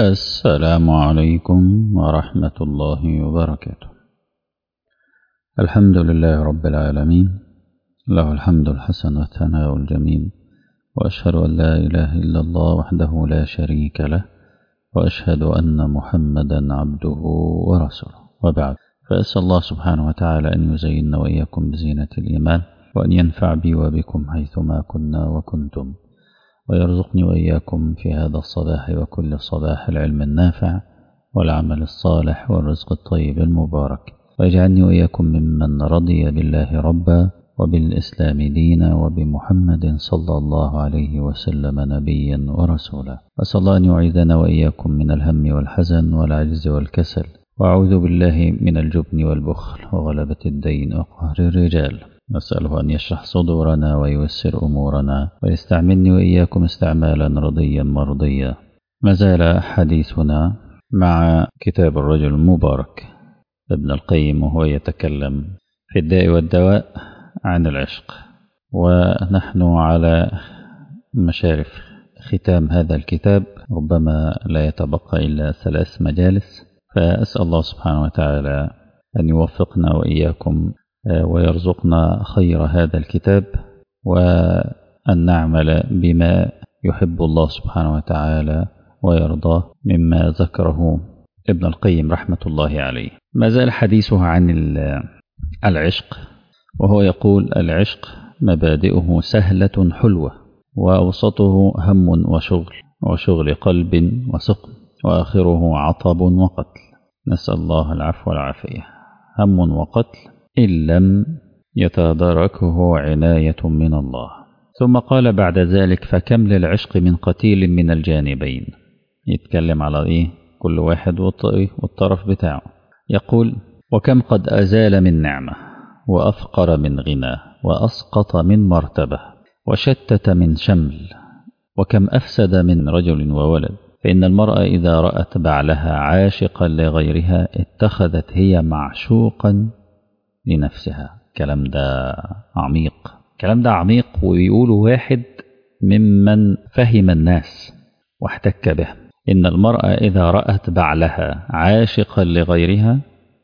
السلام عليكم ورحمة الله وبركاته الحمد لله رب العالمين له الحمد الحسن والثناء الجميل وأشهد أن لا إله إلا الله وحده لا شريك له وأشهد أن محمدا عبده ورسوله وبعد فأسأل الله سبحانه وتعالى أن يزيننا وإياكم بزينة الإيمان وأن ينفع بي وبكم حيثما كنا وكنتم ويرزقني وإياكم في هذا الصباح وكل صباح العلم النافع والعمل الصالح والرزق الطيب المبارك ويجعلني وإياكم ممن رضي بالله ربا وبالإسلام دينا وبمحمد صلى الله عليه وسلم نبيا ورسولا أسأل الله أن يعيذنا وإياكم من الهم والحزن والعجز والكسل وأعوذ بالله من الجبن والبخل وغلبة الدين وقهر الرجال نسأله أن يشرح صدورنا وييسر أمورنا ويستعملني وإياكم استعمالا رضيا مرضيا ما زال حديثنا مع كتاب الرجل المبارك ابن القيم وهو يتكلم في الداء والدواء عن العشق ونحن على مشارف ختام هذا الكتاب ربما لا يتبقى إلا ثلاث مجالس فأسأل الله سبحانه وتعالى أن يوفقنا وإياكم ويرزقنا خير هذا الكتاب وأن نعمل بما يحب الله سبحانه وتعالى ويرضاه مما ذكره ابن القيم رحمة الله عليه ما زال حديثه عن العشق وهو يقول العشق مبادئه سهلة حلوة وأوسطه هم وشغل وشغل قلب وسقم وآخره عطب وقتل نسأل الله العفو والعافية هم وقتل إن لم يتداركه عناية من الله ثم قال بعد ذلك فكم للعشق من قتيل من الجانبين يتكلم على إيه كل واحد والطرف بتاعه يقول وكم قد أزال من نعمة وأفقر من غنى وأسقط من مرتبة وشتت من شمل وكم أفسد من رجل وولد فإن المرأة إذا رأت بعلها عاشقا لغيرها اتخذت هي معشوقا لنفسها كلام ده عميق كلام ده عميق ويقوله واحد ممن فهم الناس واحتك به إن المرأة إذا رأت بعلها عاشقا لغيرها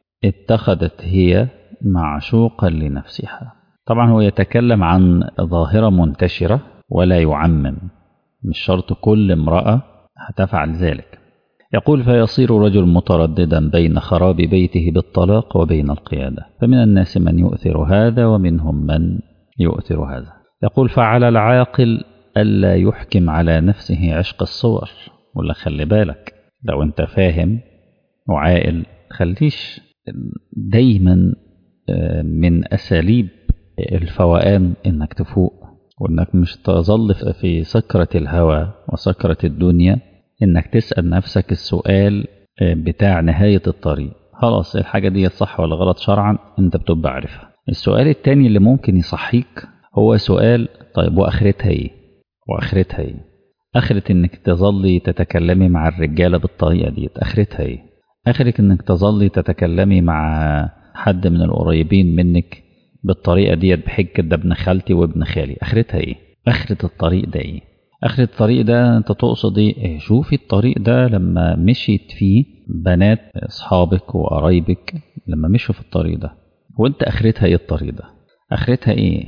اتخذت هي معشوقا لنفسها طبعا هو يتكلم عن ظاهرة منتشرة ولا يعمم مش شرط كل امرأة هتفعل ذلك يقول فيصير رجل مترددا بين خراب بيته بالطلاق وبين القيادة فمن الناس من يؤثر هذا ومنهم من يؤثر هذا يقول فعلى العاقل ألا يحكم على نفسه عشق الصور ولا خلي بالك لو انت فاهم وعاقل خليش دايما من أساليب الفوقان انك تفوق وانك مش تظل في سكرة الهوى وسكرة الدنيا انك تسأل نفسك السؤال بتاع نهاية الطريق خلاص الحاجة دي صح ولا غلط شرعا انت بتبقى عارفها السؤال التاني اللي ممكن يصحيك هو سؤال طيب واخرتها ايه واخرتها ايه اخرة انك تظلي تتكلمي مع الرجالة بالطريقة دي اخرتها ايه اخرك انك تظلي تتكلمي مع حد من القريبين منك بالطريقة ديت بحجة ده ابن خالتي وابن خالي اخرتها ايه اخرة الطريق ده ايه اخر الطريق ده انت تقصد ايه شوفي الطريق ده لما مشيت فيه بنات اصحابك وقرايبك لما مشوا في الطريق ده وانت اخرتها ايه الطريق ده اخرتها ايه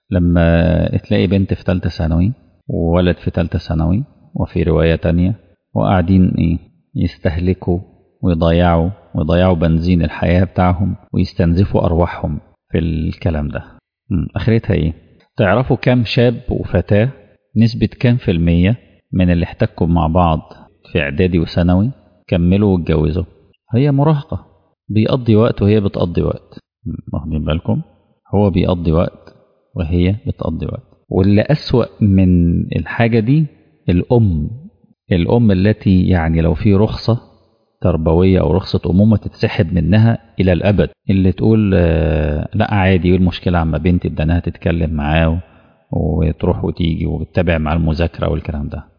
لما تلاقي بنت في ثالثه ثانوي وولد في ثالثه ثانوي وفي روايه تانية وقاعدين ايه يستهلكوا ويضيعوا ويضيعوا بنزين الحياه بتاعهم ويستنزفوا ارواحهم في الكلام ده اخرتها ايه تعرفوا كم شاب وفتاه نسبة كام في المية من اللي احتكوا مع بعض في إعدادي وثانوي كملوا واتجوزوا هي مراهقة بيقضي وقت وهي بتقضي وقت واخدين بالكم هو بيقضي وقت وهي بتقضي وقت واللي أسوأ من الحاجة دي الأم الأم التي يعني لو في رخصة تربوية أو رخصة أمومة تتسحب منها إلى الأبد اللي تقول لا عادي المشكلة عما بنتي ده أنها تتكلم معاه وتروح وتيجي وتتابع مع المذاكرة والكلام ده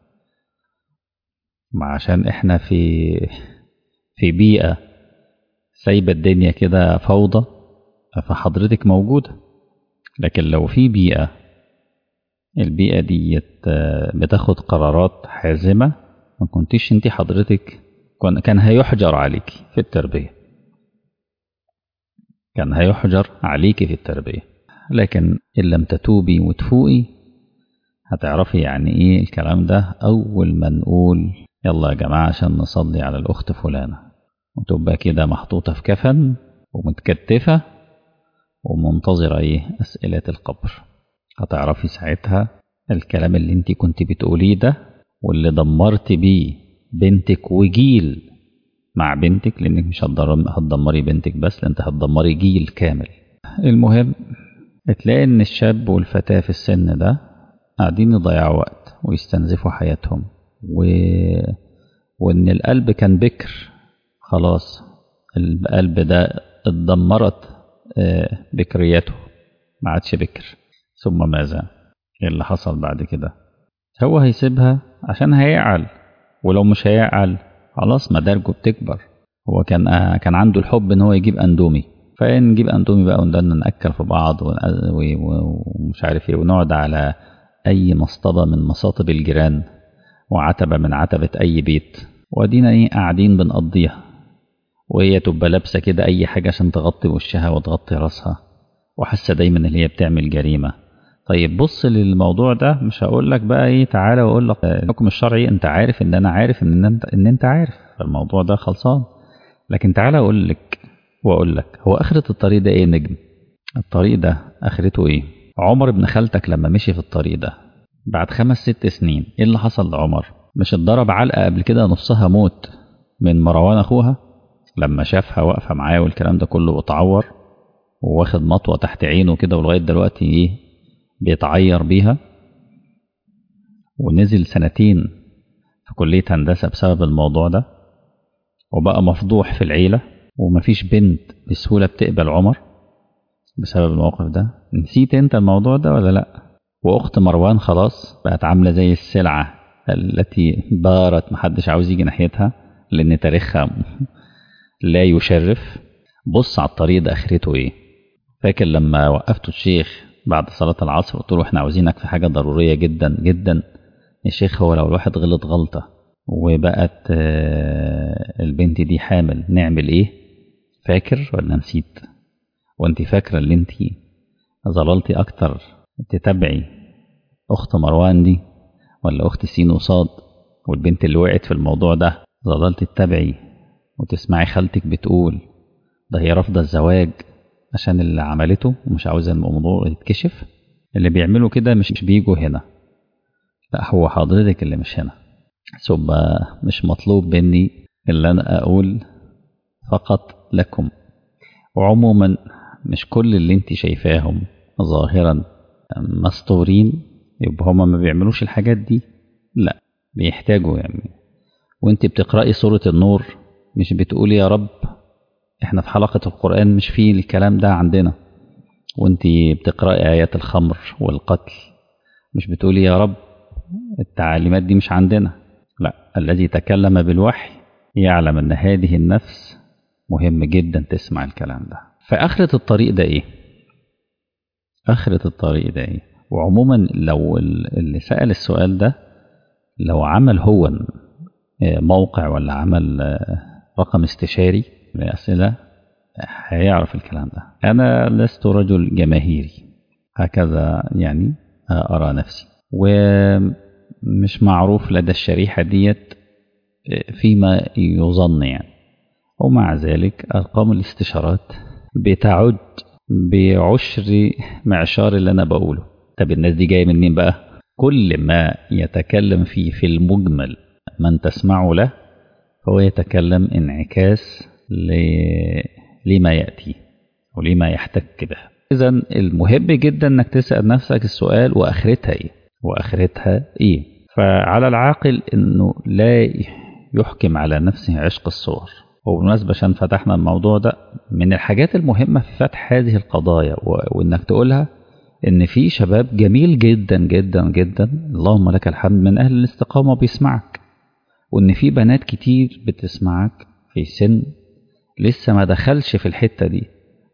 عشان احنا في في بيئة سايبة الدنيا كده فوضى فحضرتك موجودة لكن لو في بيئة البيئة دي بتاخد قرارات حازمة ما كنتيش انت حضرتك كان هيحجر عليك في التربية كان هيحجر عليك في التربية لكن إن لم تتوبي وتفوقي هتعرفي يعني إيه الكلام ده أول ما نقول يلا يا جماعة عشان نصلي على الأخت فلانة وتبقى كده محطوطة في كفن ومتكتفة ومنتظرة إيه أسئلة القبر هتعرفي ساعتها الكلام اللي انت كنت بتقوليه ده واللي دمرت بيه بنتك وجيل مع بنتك لانك مش هتدمري بنتك بس انت هتدمري جيل كامل المهم تلاقي ان الشاب والفتاة في السن ده قاعدين يضيعوا وقت ويستنزفوا حياتهم و... وان القلب كان بكر خلاص القلب ده اتدمرت بكرياته ما عادش بكر ثم ماذا ايه اللي حصل بعد كده هو هيسيبها عشان هيعقل ولو مش هيعقل خلاص مدارجه بتكبر هو كان كان عنده الحب ان هو يجيب اندومي فنجيب اندومي بقى ونضلنا ناكل في بعض ومش عارف ايه ونقعد على اي مصطبه من مصاطب الجيران وعتبه من عتبه اي بيت وادينا ايه قاعدين بنقضيها وهي تبقى لابسه كده اي حاجه عشان تغطي وشها وتغطي راسها وحاسه دايما ان هي بتعمل جريمه طيب بص للموضوع ده مش هقول لك بقى ايه تعالى واقول لك الحكم الشرعي انت عارف ان انا عارف ان انت ان انت عارف فالموضوع ده خلصان لكن تعالى اقول لك واقول لك هو اخره الطريق ده ايه نجم الطريق ده اخرته ايه عمر ابن خالتك لما مشي في الطريق ده بعد خمس ست سنين ايه اللي حصل لعمر مش اتضرب علقه قبل كده نصها موت من مروان اخوها لما شافها واقفه معاه والكلام ده كله واتعور وواخد مطوه تحت عينه كده ولغايه دلوقتي ايه بيتعير بيها ونزل سنتين في كلية هندسة بسبب الموضوع ده وبقى مفضوح في العيلة ومفيش بنت بسهولة بتقبل عمر بسبب الموقف ده نسيت انت الموضوع ده ولا لا واخت مروان خلاص بقت عاملة زي السلعة التي بارت محدش عاوز يجي ناحيتها لان تاريخها لا يشرف بص على الطريق ده اخرته ايه فاكر لما وقفت الشيخ بعد صلاة العصر قلت له احنا عاوزينك في حاجة ضرورية جدا جدا يا شيخ هو لو الواحد غلط غلطة وبقت البنت دي حامل نعمل ايه فاكر ولا نسيت وانت فاكرة اللي انت ظللتي اكتر تتابعي اخت مروان دي ولا اخت سين وصاد والبنت اللي وقعت في الموضوع ده ظللتي تتابعي وتسمعي خالتك بتقول ده هي رافضة الزواج عشان اللي عملته ومش عاوزة الموضوع يتكشف اللي بيعملوا كده مش مش بيجوا هنا لا هو حضرتك اللي مش هنا ثم مش مطلوب مني إلا أنا أقول فقط لكم وعموما مش كل اللي انت شايفاهم ظاهرا مستورين يبقى هما ما بيعملوش الحاجات دي لا بيحتاجوا يعني وانت بتقرأي سورة النور مش بتقولي يا رب احنا في حلقة القرآن مش فيه الكلام ده عندنا وانت بتقرأي آيات الخمر والقتل مش بتقولي يا رب التعليمات دي مش عندنا لا الذي تكلم بالوحي يعلم ان هذه النفس مهم جدا تسمع الكلام ده فآخرة الطريق ده ايه آخرة الطريق ده ايه وعموما لو اللي سأل السؤال ده لو عمل هو موقع ولا عمل رقم استشاري لأسئلة هيعرف الكلام ده أنا لست رجل جماهيري هكذا يعني أرى نفسي ومش معروف لدى الشريحة ديت فيما يظن يعني ومع ذلك أرقام الاستشارات بتعد بعشر معشار اللي أنا بقوله طب الناس دي جاية منين بقى كل ما يتكلم فيه في المجمل من تسمع له فهو يتكلم انعكاس ل... لما يأتي ولما يحتك به إذا المهم جدا أنك تسأل نفسك السؤال وآخرتها إيه وآخرتها إيه فعلى العاقل أنه لا يحكم على نفسه عشق الصور وبالمناسبة عشان فتحنا الموضوع ده من الحاجات المهمة في فتح هذه القضايا وإنك تقولها إن في شباب جميل جدا جدا جدا اللهم لك الحمد من أهل الاستقامة بيسمعك وإن في بنات كتير بتسمعك في سن لسه ما دخلش في الحتة دي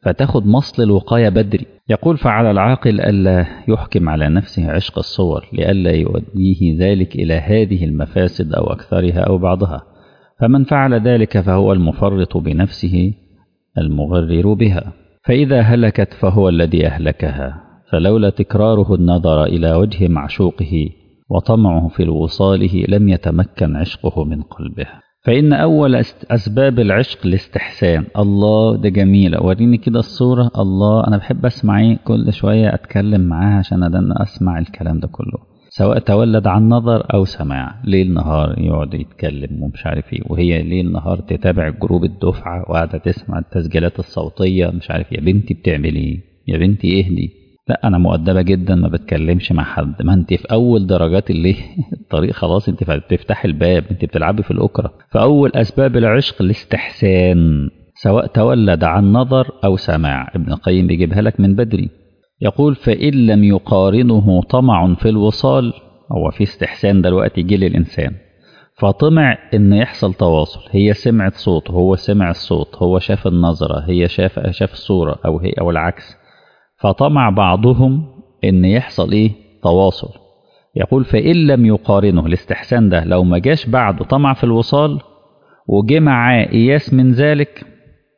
فتاخد مصل الوقاية بدري يقول فعلى العاقل ألا يحكم على نفسه عشق الصور لئلا يؤديه ذلك إلى هذه المفاسد أو أكثرها أو بعضها فمن فعل ذلك فهو المفرط بنفسه المغرر بها فإذا هلكت فهو الذي أهلكها فلولا تكراره النظر إلى وجه معشوقه وطمعه في الوصاله لم يتمكن عشقه من قلبه فإن أول أسباب العشق الاستحسان الله ده جميلة وريني كده الصورة الله أنا بحب أسمع إيه كل شوية أتكلم معاها عشان أدن أسمع الكلام ده كله سواء تولد عن نظر أو سماع ليل نهار يقعد يتكلم ومش عارف إيه وهي ليل نهار تتابع جروب الدفعة وقاعدة تسمع التسجيلات الصوتية مش عارف يا بنتي بتعمل إيه يا بنتي اهدي لا انا مؤدبه جدا ما بتكلمش مع حد ما انت في اول درجات اللي الطريق خلاص انت بتفتح الباب انت بتلعبي في الاوكرا فاول اسباب العشق الاستحسان سواء تولد عن نظر او سماع ابن القيم بيجيبها لك من بدري يقول فان لم يقارنه طمع في الوصال هو في استحسان دلوقتي جه للانسان فطمع ان يحصل تواصل هي سمعت صوت هو سمع الصوت هو شاف النظره هي شاف شاف الصوره او هي او العكس فطمع بعضهم ان يحصل ايه تواصل يقول فان لم يقارنه الاستحسان ده لو ما جاش بعده طمع في الوصال وجه معاه اياس من ذلك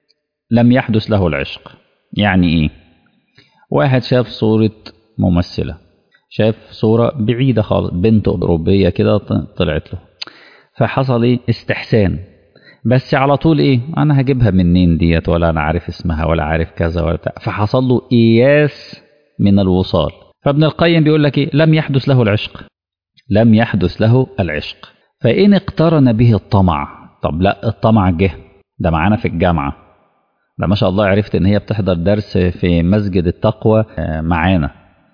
لم يحدث له العشق يعني ايه واحد شاف صورة ممثلة شاف صورة بعيدة خالص بنت أوروبية كده طلعت له فحصل ايه استحسان بس على طول ايه انا هجيبها منين ديت ولا انا عارف اسمها ولا عارف كذا ولا بتاع فحصل له اياس من الوصال فابن القيم بيقول لك ايه لم يحدث له العشق لم يحدث له العشق فان اقترن به الطمع طب لا الطمع جه ده معانا في الجامعه ده ما شاء الله عرفت ان هي بتحضر درس في مسجد التقوى معانا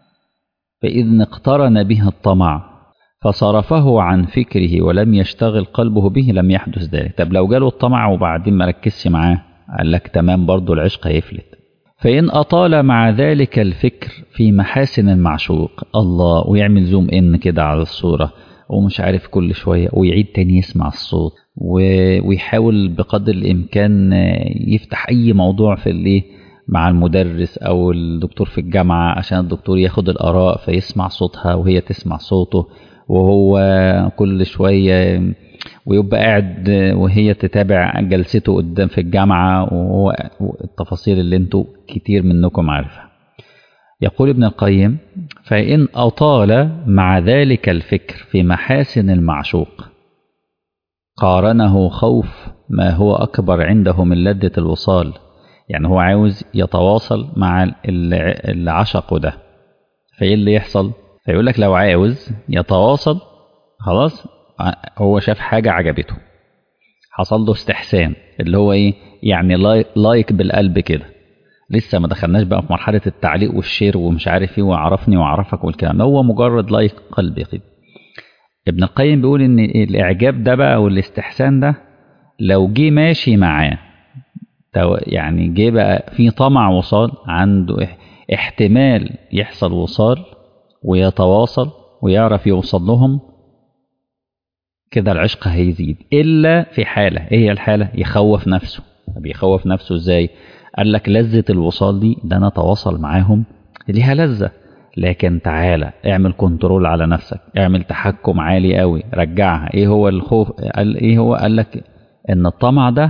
فاذ اقترن به الطمع فصرفه عن فكره ولم يشتغل قلبه به لم يحدث ذلك طب لو جاله الطمع وبعدين ما ركزش معاه قال لك تمام برضه العشق هيفلت فإن أطال مع ذلك الفكر في محاسن المعشوق الله ويعمل زوم إن كده على الصورة ومش عارف كل شوية ويعيد تاني يسمع الصوت ويحاول بقدر الإمكان يفتح أي موضوع في اللي مع المدرس أو الدكتور في الجامعة عشان الدكتور ياخد الآراء فيسمع صوتها وهي تسمع صوته وهو كل شوية ويبقى قاعد وهي تتابع جلسته قدام في الجامعة وهو التفاصيل اللي انتوا كتير منكم عارفها يقول ابن القيم فإن أطال مع ذلك الفكر في محاسن المعشوق قارنه خوف ما هو أكبر عنده من لذة الوصال يعني هو عاوز يتواصل مع اللي عشقه ده فإيه اللي يحصل فيقول لك لو عاوز يتواصل خلاص هو شاف حاجة عجبته حصل له استحسان اللي هو ايه يعني لايك بالقلب كده لسه ما دخلناش بقى في مرحلة التعليق والشير ومش عارف ايه وعرفني وعرفك والكلام ده هو مجرد لايك قلبي كده ابن القيم بيقول ان الاعجاب ده بقى والاستحسان ده لو جه ماشي معاه يعني جه بقى في طمع وصال عنده احتمال يحصل وصال ويتواصل ويعرف يوصل لهم كده العشق هيزيد إلا في حالة إيه هي الحالة يخوف نفسه بيخوف نفسه إزاي قال لك لذة الوصال دي ده أنا أتواصل معاهم ليها لذة لكن تعالى اعمل كنترول على نفسك اعمل تحكم عالي قوي رجعها ايه هو الخوف قال ايه هو قال لك ان الطمع ده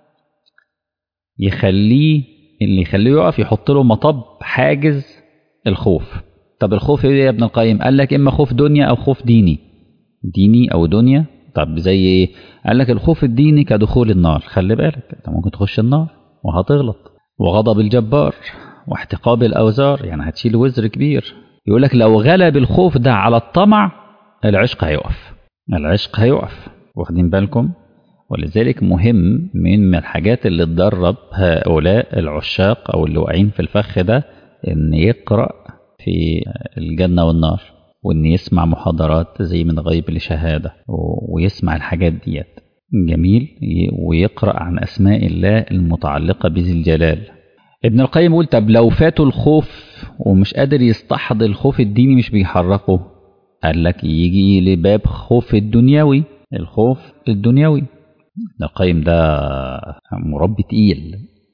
يخليه اللي يخليه يقف يحط له مطب حاجز الخوف طب الخوف ايه يا ابن القيم قال لك اما خوف دنيا او خوف ديني ديني او دنيا طب زي ايه قال لك الخوف الديني كدخول النار خلي بالك انت ممكن تخش النار وهتغلط وغضب الجبار واحتقاب الاوزار يعني هتشيل وزر كبير يقول لك لو غلب الخوف ده على الطمع العشق هيقف العشق هيقف واخدين بالكم ولذلك مهم من الحاجات اللي تدرب هؤلاء العشاق او اللي واقعين في الفخ ده ان يقرأ في الجنة والنار وان يسمع محاضرات زي من غيب لشهادة ويسمع الحاجات ديت جميل ويقرأ عن أسماء الله المتعلقة بذي الجلال ابن القيم يقول طب لو فاته الخوف ومش قادر يستحضر الخوف الديني مش بيحركه قال لك يجي لباب خوف الدنيوي الخوف الدنيوي ابن القيم ده مربي تقيل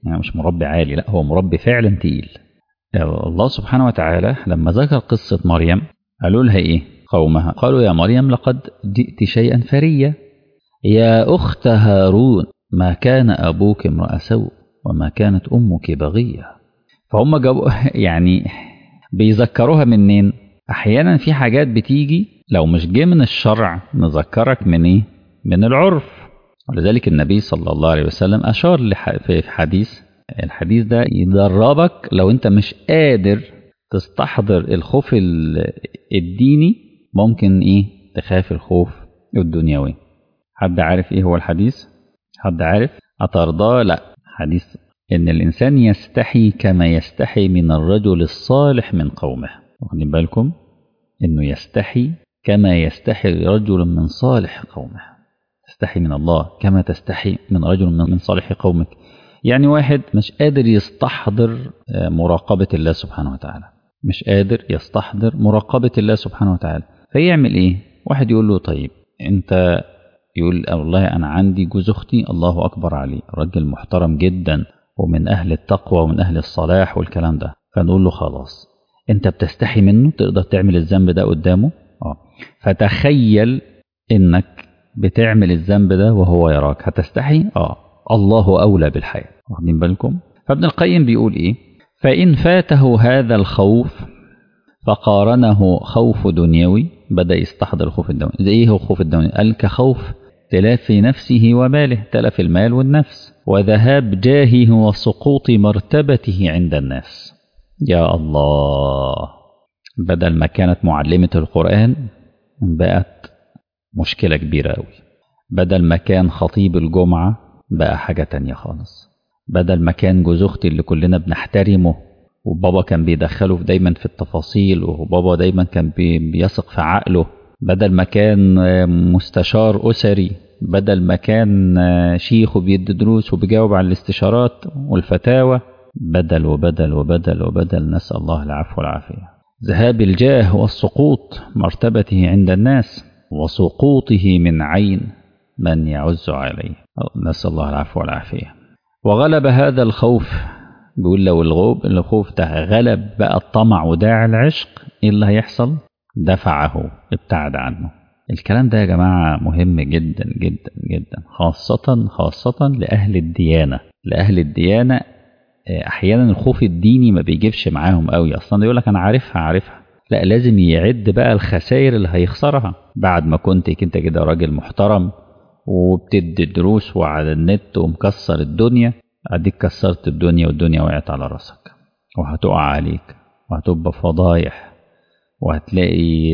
يعني مش مربي عالي لا هو مربي فعلا تقيل الله سبحانه وتعالى لما ذكر قصة مريم قالوا لها إيه قومها قالوا يا مريم لقد جئت شيئا فريا يا أخت هارون ما كان أبوك امرأ سوء وما كانت أمك بغية فهم جابوا يعني بيذكروها منين أحيانا في حاجات بتيجي لو مش جه من الشرع نذكرك من إيه من العرف ولذلك النبي صلى الله عليه وسلم أشار في حديث الحديث ده يدربك لو أنت مش قادر تستحضر الخوف الديني ممكن إيه تخاف الخوف الدنيوي حد عارف إيه هو الحديث حد عارف أترضاه لا حديث إن الإنسان يستحي كما يستحي من الرجل الصالح من قومه واخدين بالكم إنه يستحي كما يستحي رجل من صالح قومه تستحي من الله كما تستحي من رجل من صالح قومك يعني واحد مش قادر يستحضر مراقبة الله سبحانه وتعالى مش قادر يستحضر مراقبة الله سبحانه وتعالى فيعمل ايه واحد يقول له طيب انت يقول والله انا عندي جوز اختي الله اكبر عليه راجل محترم جدا ومن اهل التقوى ومن اهل الصلاح والكلام ده فنقول له خلاص انت بتستحي منه تقدر تعمل الذنب ده قدامه اه فتخيل انك بتعمل الذنب ده وهو يراك هتستحي اه الله اولى بالحياه واخدين بالكم فابن القيم بيقول ايه فان فاته هذا الخوف فقارنه خوف دنيوي بدا يستحضر الخوف الدنيوي زي ايه هو الخوف الدنيوي قال كخوف تلاف نفسه وماله تلف المال والنفس وذهاب جاهه وسقوط مرتبته عند الناس يا الله بدل ما كانت معلمة القرآن بقت مشكلة كبيرة أوي بدل ما كان خطيب الجمعة بقى حاجة تانية خالص بدل ما كان جوز أختي اللي كلنا بنحترمه وبابا كان بيدخله دايما في التفاصيل وبابا دايما كان بيثق في عقله بدل ما كان مستشار أسري بدل ما كان شيخ وبيدي دروس وبيجاوب على الاستشارات والفتاوى بدل وبدل وبدل وبدل نسأل الله العفو والعافية ذهاب الجاه والسقوط مرتبته عند الناس وسقوطه من عين من يعز عليه نسأل الله العفو والعافية وغلب هذا الخوف بيقول لو الغوب الخوف ده غلب بقى الطمع وداعي العشق ايه اللي هيحصل دفعه ابتعد عنه الكلام ده يا جماعة مهم جدا جدا جدا خاصة خاصة لأهل الديانة لأهل الديانة أحيانا الخوف الديني ما بيجيبش معاهم قوي أصلا يقول لك أنا عارفها عارفها لا لازم يعد بقى الخسائر اللي هيخسرها بعد ما كنت انت كده راجل محترم وبتدي دروس وعلى النت ومكسر الدنيا اديك كسرت الدنيا والدنيا وقعت على راسك وهتقع عليك وهتبقى فضايح وهتلاقي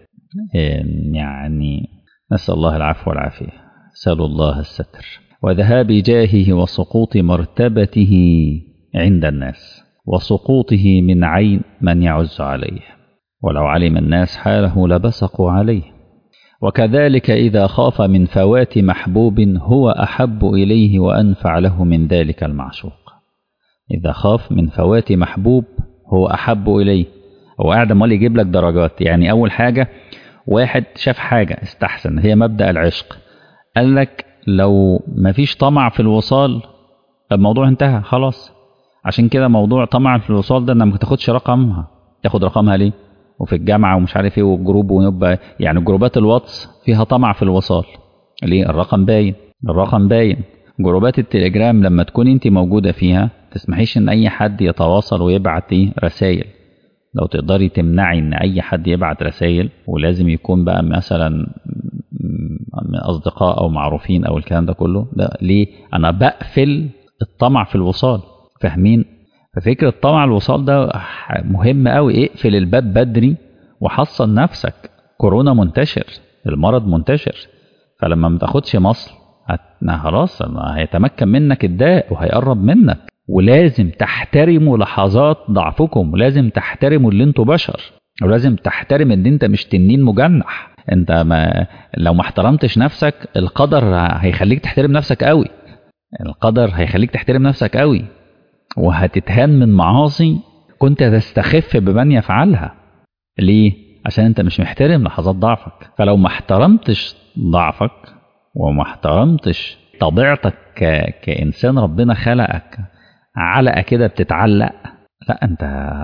يعني نسأل الله العفو والعافية سأل الله الستر وذهاب جاهه وسقوط مرتبته عند الناس وسقوطه من عين من يعز عليه ولو علم الناس حاله لبصقوا عليه وكذلك إذا خاف من فوات محبوب هو أحب إليه وأنفع له من ذلك المعشوق إذا خاف من فوات محبوب هو أحب إليه هو قاعد امال يجيب لك درجات يعني أول حاجة واحد شاف حاجة استحسن هي مبدأ العشق قال لك لو مفيش طمع في الوصال الموضوع انتهى خلاص عشان كده موضوع طمع في الوصال ده انك ما تاخدش رقمها تاخد رقمها ليه وفي الجامعة ومش عارف ايه والجروب ونبقى يعني جروبات الواتس فيها طمع في الوصال ليه الرقم باين الرقم باين جروبات التليجرام لما تكون انت موجودة فيها تسمحيش ان اي حد يتواصل ويبعت ايه رسائل لو تقدري تمنعي ان اي حد يبعت رسائل ولازم يكون بقى مثلا من اصدقاء او معروفين او الكلام ده كله ده ليه انا بقفل الطمع في الوصال فاهمين ففكرة طمع الوصال ده مهم قوي اقفل الباب بدري وحصن نفسك كورونا منتشر المرض منتشر فلما ما تاخدش مصل هت... خلاص هيتمكن منك الداء وهيقرب منك ولازم تحترموا لحظات ضعفكم ولازم تحترموا اللي انتوا بشر ولازم تحترم ان انت مش تنين مجنح انت ما لو ما احترمتش نفسك القدر هيخليك تحترم نفسك قوي القدر هيخليك تحترم نفسك قوي وهتتهان من معاصي كنت تستخف بمن يفعلها ليه عشان انت مش محترم لحظات ضعفك فلو ما احترمتش ضعفك وما احترمتش طبيعتك ك... كإنسان ربنا خلقك علقة كده بتتعلق لا انت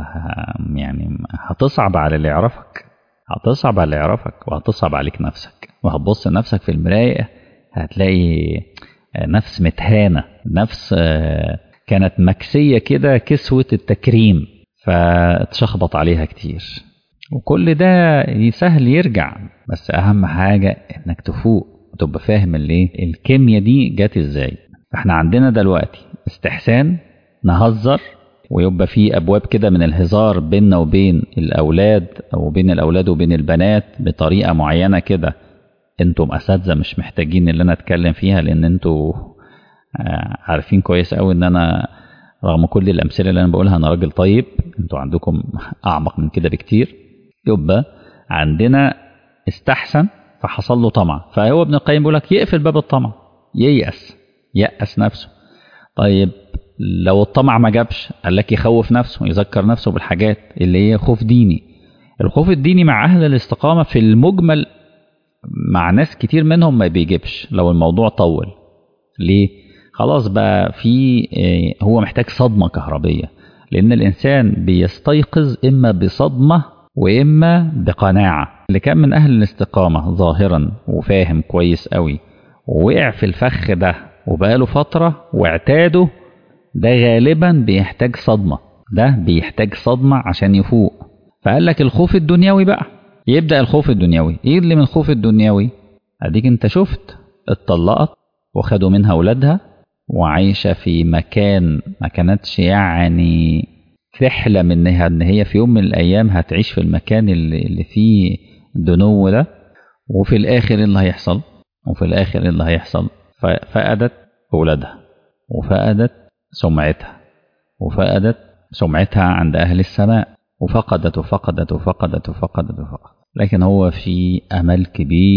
يعني هتصعب على اللي يعرفك هتصعب على اللي يعرفك وهتصعب عليك نفسك وهتبص لنفسك في المراية هتلاقي نفس متهانة نفس كانت مكسية كده كسوة التكريم فاتشخبط عليها كتير وكل ده سهل يرجع بس أهم حاجة إنك تفوق وتبقى فاهم اللي الكيمياء دي جت إزاي احنا عندنا دلوقتي استحسان نهزر ويبقى في ابواب كده من الهزار بيننا وبين الاولاد او بين الاولاد وبين البنات بطريقه معينه كده انتم اساتذه مش محتاجين اللي انا اتكلم فيها لان انتوا عارفين كويس قوي ان انا رغم كل الامثله اللي انا بقولها انا راجل طيب انتوا عندكم اعمق من كده بكتير يبقى عندنا استحسن فحصل له طمع فهو ابن القيم بيقول لك يقفل باب الطمع ييأس يأس نفسه طيب لو الطمع ما جابش قال لك يخوف نفسه يذكر نفسه بالحاجات اللي هي خوف ديني الخوف الديني مع أهل الاستقامة في المجمل مع ناس كتير منهم ما بيجيبش لو الموضوع طول ليه؟ خلاص بقى في هو محتاج صدمة كهربية لأن الإنسان بيستيقظ إما بصدمة وإما بقناعة اللي كان من أهل الاستقامة ظاهرا وفاهم كويس قوي ووقع في الفخ ده وبقاله فترة واعتاده ده غالبا بيحتاج صدمة ده بيحتاج صدمة عشان يفوق فقال لك الخوف الدنيوي بقى يبدأ الخوف الدنيوي ايه اللي من الخوف الدنيوي اديك انت شفت اتطلقت وخدوا منها ولادها وعايشة في مكان ما كانتش يعني تحلم انها ان هي في يوم من الايام هتعيش في المكان اللي, اللي فيه دنو ده وفي الاخر اللي هيحصل وفي الاخر اللي هيحصل فقدت اولادها وفقدت سمعتها وفقدت سمعتها عند أهل السماء وفقدت وفقدت وفقدت وفقدت وفقدت لكن هو في أمل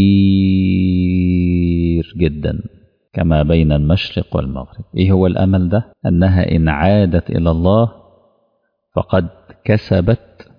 كبير جدا كما بين المشرق والمغرب إيه هو الأمل ده؟ أنها إن عادت إلى الله فقد كسبت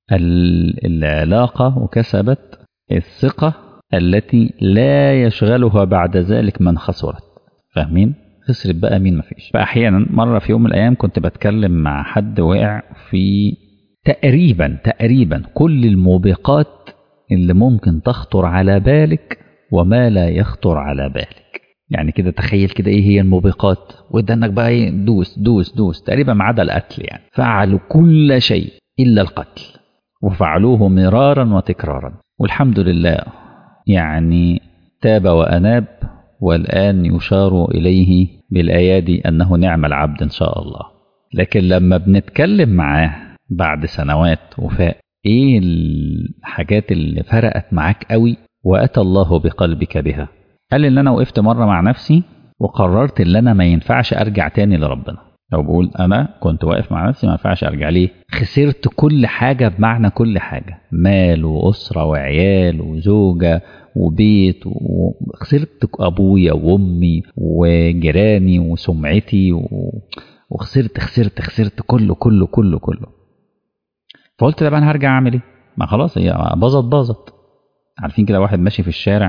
العلاقة وكسبت الثقة التي لا يشغلها بعد ذلك من خسرت فاهمين؟ خسرت بقى مين مفيش فأحيانا مرة في يوم من الأيام كنت بتكلم مع حد وقع في تقريبا تقريبا كل الموبقات اللي ممكن تخطر على بالك وما لا يخطر على بالك يعني كده تخيل كده ايه هي الموبقات وده انك بقى ايه دوس دوس دوس تقريبا ما عدا القتل يعني فعلوا كل شيء الا القتل وفعلوه مرارا وتكرارا والحمد لله يعني تاب واناب والآن يشار إليه بالأيادي أنه نعم العبد إن شاء الله لكن لما بنتكلم معاه بعد سنوات وفاء إيه الحاجات اللي فرقت معاك قوي وأتى الله بقلبك بها قال إن أنا وقفت مرة مع نفسي وقررت إن أنا ما ينفعش أرجع تاني لربنا لو بقول أنا كنت واقف مع نفسي ما ينفعش أرجع ليه خسرت كل حاجة بمعنى كل حاجة مال وأسرة وعيال وزوجة وبيت وخسرت ابويا وامي وجيراني وسمعتي وخسرت خسرت خسرت كله كله كله كله فقلت طب انا هرجع اعمل ايه ما خلاص هي باظت باظت عارفين كده واحد ماشي في الشارع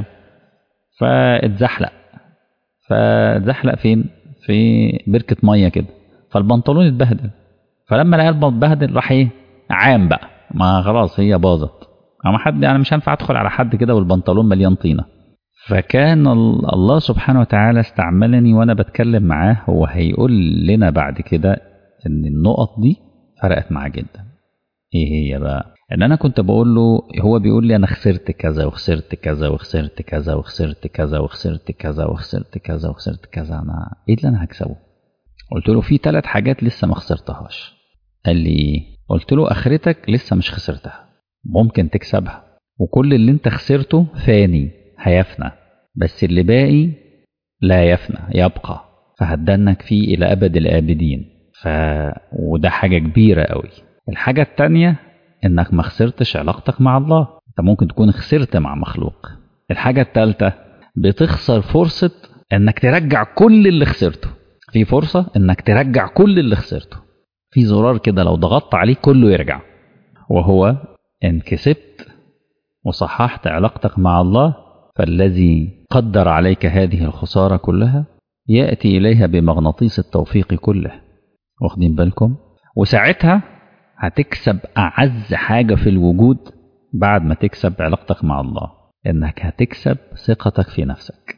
فاتزحلق فاتزحلق فين في بركه ميه كده فالبنطلون اتبهدل فلما لقى اتبهدل راح ايه عام بقى ما خلاص هي باظت اما حد انا مش هينفع ادخل على حد كده والبنطلون مليان طينه فكان الله سبحانه وتعالى استعملني وانا بتكلم معاه هو هيقول لنا بعد كده ان النقط دي فرقت معاه جدا ايه هي بقى ان انا كنت بقول له هو بيقول لي انا خسرت كذا وخسرت كذا وخسرت كذا وخسرت كذا وخسرت كذا وخسرت كذا وخسرت كذا انا ايه اللي انا هكسبه قلت له في ثلاث حاجات لسه ما خسرتهاش قال لي قلت له اخرتك لسه مش خسرتها ممكن تكسبها وكل اللي انت خسرته فاني هيفنى بس اللي باقي لا يفنى يبقى فهتدنك فيه إلى أبد الآبدين ف... وده حاجة كبيرة قوي الحاجة التانية إنك ما خسرتش علاقتك مع الله أنت ممكن تكون خسرت مع مخلوق الحاجة التالتة بتخسر فرصة إنك ترجع كل اللي خسرته في فرصة إنك ترجع كل اللي خسرته في زرار كده لو ضغطت عليه كله يرجع وهو إن كسبت وصححت علاقتك مع الله فالذي قدر عليك هذه الخسارة كلها يأتي إليها بمغناطيس التوفيق كله واخدين بالكم وساعتها هتكسب أعز حاجة في الوجود بعد ما تكسب علاقتك مع الله إنك هتكسب ثقتك في نفسك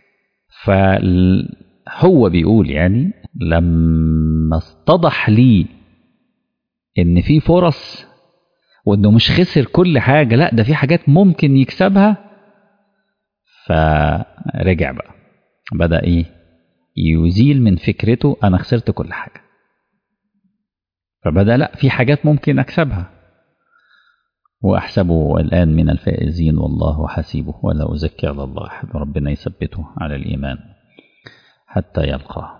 فهو بيقول يعني لما اتضح لي إن في فرص وإنه مش خسر كل حاجة لا ده في حاجات ممكن يكسبها فرجع بقى بدأ إيه يزيل من فكرته أنا خسرت كل حاجة فبدأ لا في حاجات ممكن أكسبها وأحسبه الآن من الفائزين والله حسيبه ولا أزكي على الله أحد ربنا يثبته على الإيمان حتى يلقاه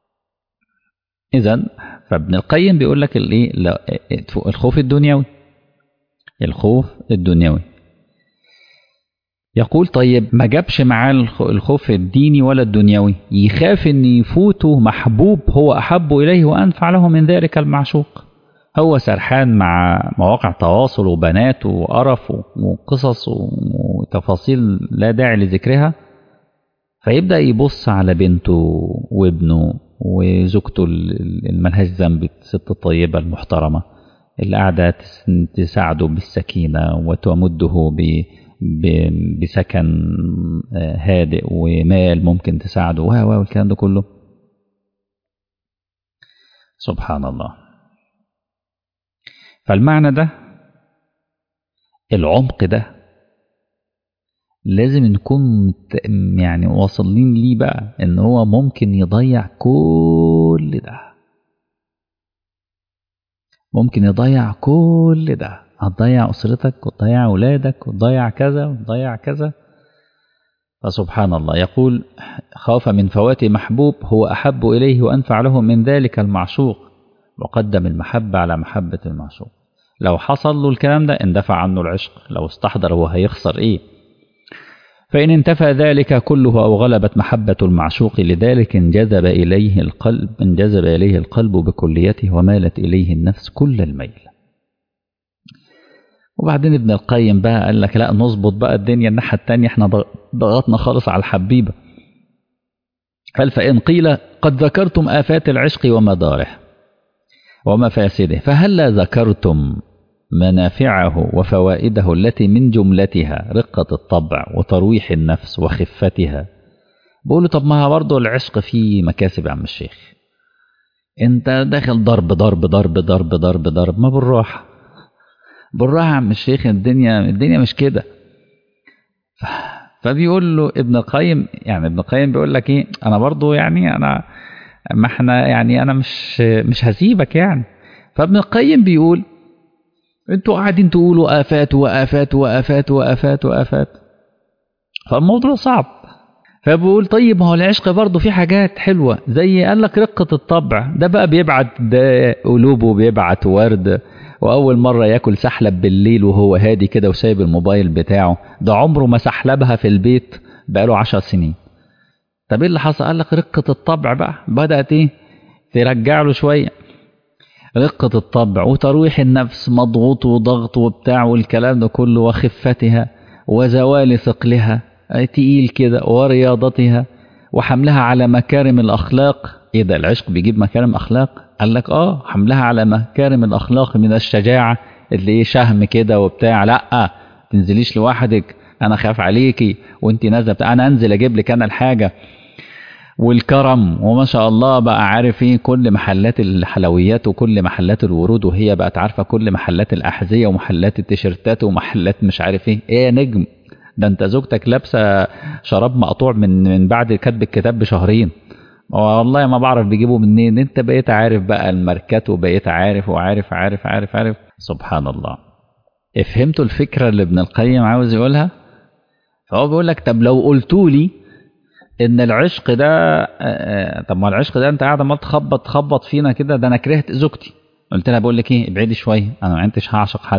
إذا فابن القيم بيقول لك الإيه الخوف الدنيوي الخوف الدنيوي يقول طيب ما جابش معاه الخوف الديني ولا الدنيوي يخاف ان يفوته محبوب هو احب اليه وانفع له من ذلك المعشوق هو سرحان مع مواقع تواصل وبنات وقرف وقصص وتفاصيل لا داعي لذكرها فيبدا يبص على بنته وابنه وزوجته الملهاش ذنب الست الطيبه المحترمه اللي قاعده تساعده بالسكينه وتمده ب بسكن هادئ ومال ممكن تساعده و والكلام ده كله سبحان الله فالمعنى ده العمق ده لازم نكون يعني واصلين ليه بقى ان هو ممكن يضيع كل ده ممكن يضيع كل ده هتضيع أسرتك وتضيع أولادك وتضيع كذا وتضيع كذا فسبحان الله يقول خاف من فوات محبوب هو أحب إليه وأنفع له من ذلك المعشوق وقدم المحبة على محبة المعشوق لو حصل له الكلام ده اندفع عنه العشق لو استحضر هو هيخسر إيه فإن انتفى ذلك كله أو غلبت محبة المعشوق لذلك انجذب إليه القلب انجذب إليه القلب بكليته ومالت إليه النفس كل الميل وبعدين ابن القيم بقى قال لك لا نظبط بقى الدنيا الناحية التانية احنا ضغطنا خالص على الحبيبة قال فإن قيل قد ذكرتم آفات العشق ومداره ومفاسده فهلا ذكرتم منافعه وفوائده التي من جملتها رقة الطبع وترويح النفس وخفتها بقول له طب ما برضه العشق فيه مكاسب يا عم الشيخ انت داخل ضرب ضرب ضرب ضرب ضرب ضرب ما بالراحه بالراحه يا عم الشيخ الدنيا الدنيا مش كده فبيقول له ابن القيم يعني ابن القيم بيقول لك ايه انا برضه يعني انا ما احنا يعني انا مش مش هسيبك يعني فابن القيم بيقول انتوا قاعدين تقولوا آفات وآفات وآفات وآفات وآفات فالموضوع صعب فبقول طيب ما هو العشق برضه فيه حاجات حلوة زي قال لك رقة الطبع ده بقى بيبعت ده قلوبه بيبعت ورد وأول مرة ياكل سحلب بالليل وهو هادي كده وسايب الموبايل بتاعه ده عمره ما سحلبها في البيت بقاله عشر سنين طب ايه اللي حصل قال لك رقة الطبع بقى بدأت ايه ترجع له شوية رقة الطبع وترويح النفس مضغوط وضغط وبتاع والكلام ده كله وخفتها وزوال ثقلها تقيل كده ورياضتها وحملها على مكارم الأخلاق إيه ده العشق بيجيب مكارم أخلاق قال لك آه حملها على مكارم الأخلاق من الشجاعة اللي إيه شهم كده وبتاع لأ تنزليش لوحدك أنا خاف عليكي وأنت نازلة أنا أنزل أجيب لك أنا الحاجة والكرم وما شاء الله بقى عارف ايه كل محلات الحلويات وكل محلات الورود وهي بقت عارفه كل محلات الاحذيه ومحلات التيشيرتات ومحلات مش عارف ايه ايه يا نجم ده انت زوجتك لابسه شراب مقطوع من من بعد كتب الكتاب بشهرين والله ما بعرف بيجيبوا منين انت بقيت عارف بقى الماركات وبقيت عارف وعارف عارف عارف عارف سبحان الله فهمتوا الفكره اللي ابن القيم عاوز يقولها فهو بيقول لك طب لو قلتوا لي ان العشق ده طب ما العشق ده انت قاعد عمال تخبط تخبط فينا كده ده انا كرهت زوجتي قلت لها بقول لك ايه ابعدي شويه انا ما عدتش هعشق حد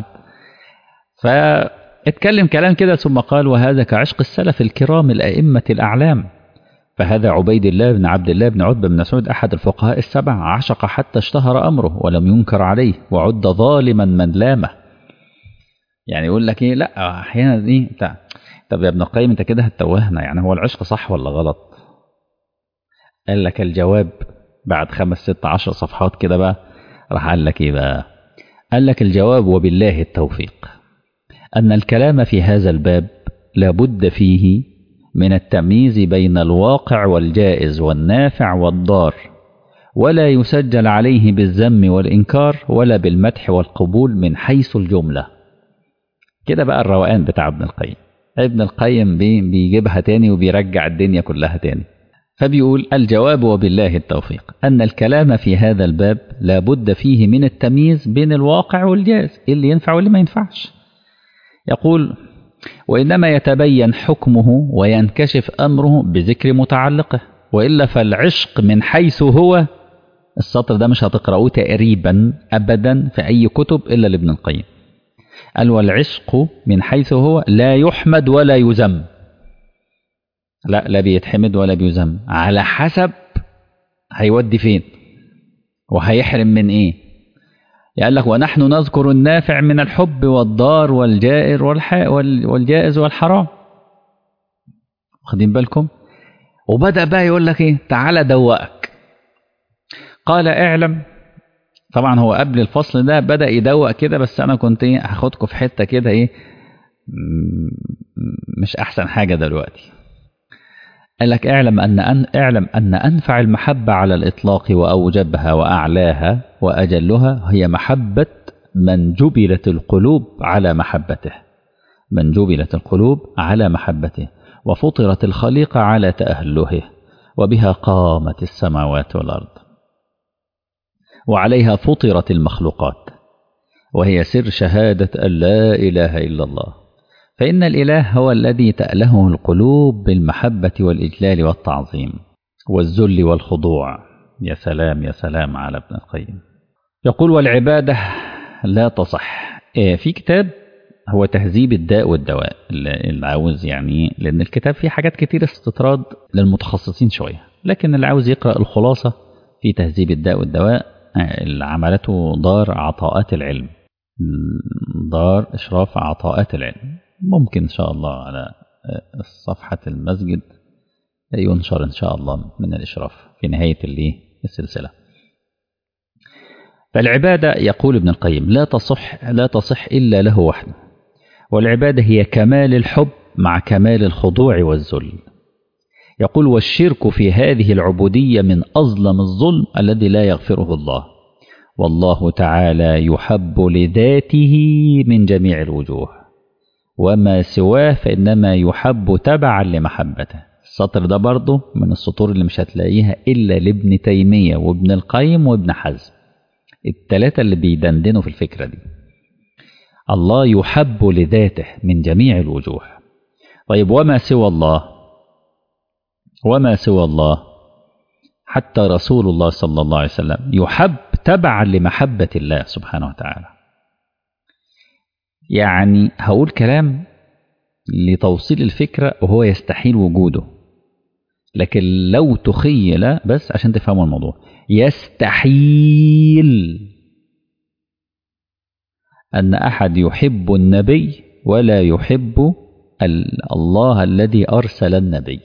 فاتكلم كلام كده ثم قال وهذا كعشق السلف الكرام الائمه الاعلام فهذا عبيد الله بن عبد الله بن عتبه بن مسعود احد الفقهاء السبع عشق حتى اشتهر امره ولم ينكر عليه وعد ظالما من لامه يعني يقول لك ايه لا احيانا ايه بتاع طب يا ابن القيم انت كده هتوهنا يعني هو العشق صح ولا غلط قال لك الجواب بعد خمس ست عشر صفحات كده بقى راح قال لك ايه بقى قال لك الجواب وبالله التوفيق أن الكلام في هذا الباب لابد فيه من التمييز بين الواقع والجائز والنافع والضار ولا يسجل عليه بالذم والإنكار ولا بالمدح والقبول من حيث الجملة كده بقى الروقان بتاع ابن القيم ابن القيم بيجيبها تاني وبيرجع الدنيا كلها تاني فبيقول الجواب وبالله التوفيق أن الكلام في هذا الباب لابد فيه من التمييز بين الواقع والجائز إيه اللي ينفع واللي ما ينفعش يقول وإنما يتبين حكمه وينكشف أمره بذكر متعلقه وإلا فالعشق من حيث هو السطر ده مش هتقرأوه تقريبا أبدا في أي كتب إلا لابن القيم قال والعشق من حيث هو لا يحمد ولا يذم لا لا بيتحمد ولا بيذم على حسب هيودي فين وهيحرم من ايه قال لك ونحن نذكر النافع من الحب والضار والجائر والح... والجائز والحرام واخدين بالكم وبدأ بقى يقول لك ايه تعالى دوقك قال اعلم طبعا هو قبل الفصل ده بدأ يدوق كده بس انا كنت ايه هاخدكم في حتة كده ايه مش احسن حاجة دلوقتي قال لك اعلم أن, أن اعلم أن أنفع المحبة على الإطلاق وأوجبها وأعلاها وأجلها هي محبة من جبلت القلوب على محبته من جبلت القلوب على محبته وفطرت الخليقة على تأهله وبها قامت السماوات والأرض وعليها فطرت المخلوقات وهي سر شهادة أن لا إله إلا الله فإن الإله هو الذي تألهه القلوب بالمحبة والإجلال والتعظيم والذل والخضوع يا سلام يا سلام على ابن القيم يقول والعبادة لا تصح في كتاب هو تهذيب الداء والدواء اللي عاوز يعني لأن الكتاب فيه حاجات كتير استطراد للمتخصصين شوية لكن اللي عاوز يقرأ الخلاصة في تهذيب الداء والدواء اللي عملته دار عطاءات العلم دار إشراف عطاءات العلم ممكن إن شاء الله على صفحة المسجد ينشر إن شاء الله من الإشراف في نهاية اللي السلسلة فالعبادة يقول ابن القيم لا تصح لا تصح إلا له وحده والعبادة هي كمال الحب مع كمال الخضوع والذل يقول والشرك في هذه العبودية من أظلم الظلم الذي لا يغفره الله والله تعالى يحب لذاته من جميع الوجوه وما سواه فإنما يحب تبعا لمحبته السطر ده برضه من السطور اللي مش هتلاقيها إلا لابن تيمية وابن القيم وابن حزم التلاتة اللي بيدندنوا في الفكرة دي الله يحب لذاته من جميع الوجوه طيب وما سوى الله وما سوى الله حتى رسول الله صلى الله عليه وسلم يحب تبعا لمحبة الله سبحانه وتعالى يعني هقول كلام لتوصيل الفكرة وهو يستحيل وجوده لكن لو تخيل بس عشان تفهموا الموضوع يستحيل أن أحد يحب النبي ولا يحب الله الذي أرسل النبي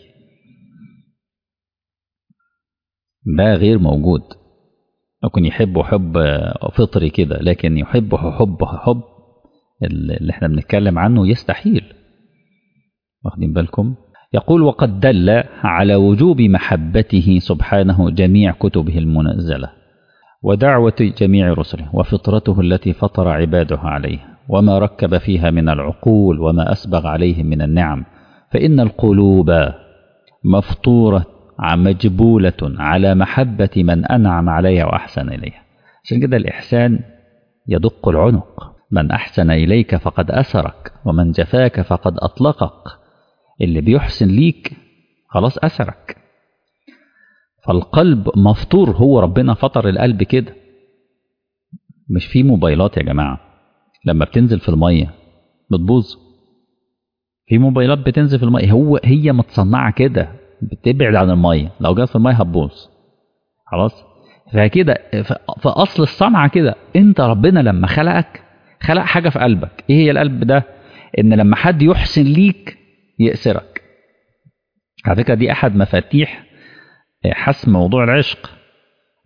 ده غير موجود ممكن يحبه حب فطري كده لكن يحبه حب حب اللي احنا بنتكلم عنه يستحيل واخدين بالكم يقول وقد دل على وجوب محبته سبحانه جميع كتبه المنزلة ودعوة جميع رسله وفطرته التي فطر عباده عليها وما ركب فيها من العقول وما أسبغ عليهم من النعم فإن القلوب مفطورة مجبولة على محبة من أنعم عليها وأحسن إليها عشان كده الإحسان يدق العنق من أحسن إليك فقد أسرك ومن جفاك فقد أطلقك اللي بيحسن ليك خلاص أسرك فالقلب مفطور هو ربنا فطر القلب كده مش في موبايلات يا جماعة لما بتنزل في المية بتبوظ في موبايلات بتنزل في المية هو هي متصنعة كده بتبعد عن المية لو جت في المية هتبوظ خلاص فكده في أصل الصنعة كده أنت ربنا لما خلقك خلق حاجة في قلبك إيه هي القلب ده إن لما حد يحسن ليك يأسرك على فكرة دي أحد مفاتيح حسم موضوع العشق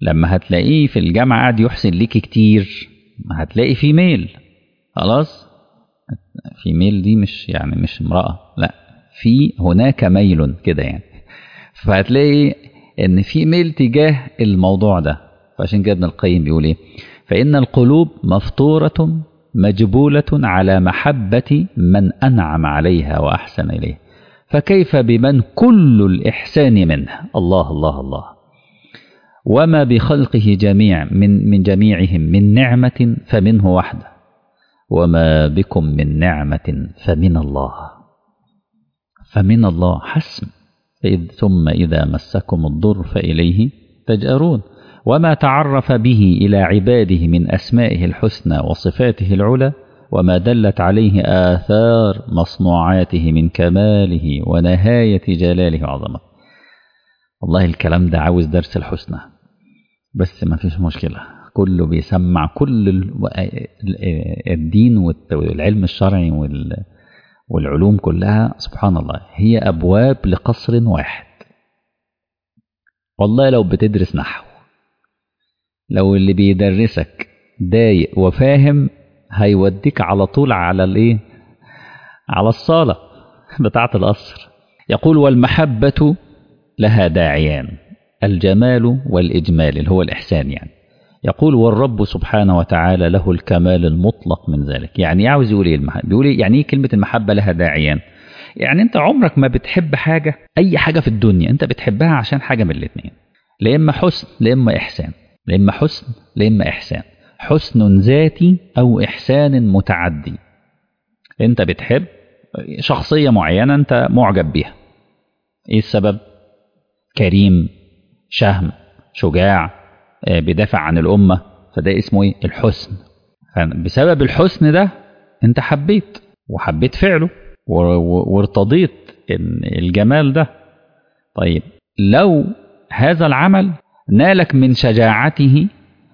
لما هتلاقيه في الجامعة قاعد يحسن ليكي كتير هتلاقي في ميل خلاص في ميل دي مش يعني مش امرأة لا في هناك ميل كده يعني فهتلاقي ان في ميل تجاه الموضوع ده فعشان كده ابن القيم بيقول ايه فإن القلوب مفطورة مجبولة على محبة من أنعم عليها وأحسن إليه فكيف بمن كل الإحسان منه الله الله الله وما بخلقه جميع من من جميعهم من نعمة فمنه وحده وما بكم من نعمة فمن الله فمن الله حسم فإذ ثم إذا مسكم الضر فإليه تجأرون وما تعرف به إلى عباده من أسمائه الحسنى وصفاته العلى وما دلت عليه آثار مصنوعاته من كماله ونهاية جلاله وعظمته والله الكلام ده عاوز درس الحسنى بس ما فيش مشكلة كله بيسمع كل الدين والعلم الشرعي والعلوم كلها سبحان الله هي أبواب لقصر واحد والله لو بتدرس نحو لو اللي بيدرسك ضايق وفاهم هيوديك على طول على الايه على الصالة بتاعة القصر يقول والمحبة لها داعيان الجمال والإجمال اللي هو الإحسان يعني يقول والرب سبحانه وتعالى له الكمال المطلق من ذلك يعني عاوز يقول ايه المحبة بيقول ايه يعني ايه كلمة المحبة لها داعيان يعني انت عمرك ما بتحب حاجة اي حاجة في الدنيا انت بتحبها عشان حاجة من الاثنين لا اما حسن لا اما احسان لا اما حسن لا اما احسان حسن ذاتي او احسان متعدي انت بتحب شخصية معينة انت معجب بيها ايه السبب كريم شهم شجاع بيدافع عن الأمة فده اسمه ايه الحسن بسبب الحسن ده انت حبيت وحبيت فعله وارتضيت الجمال ده طيب لو هذا العمل نالك من شجاعته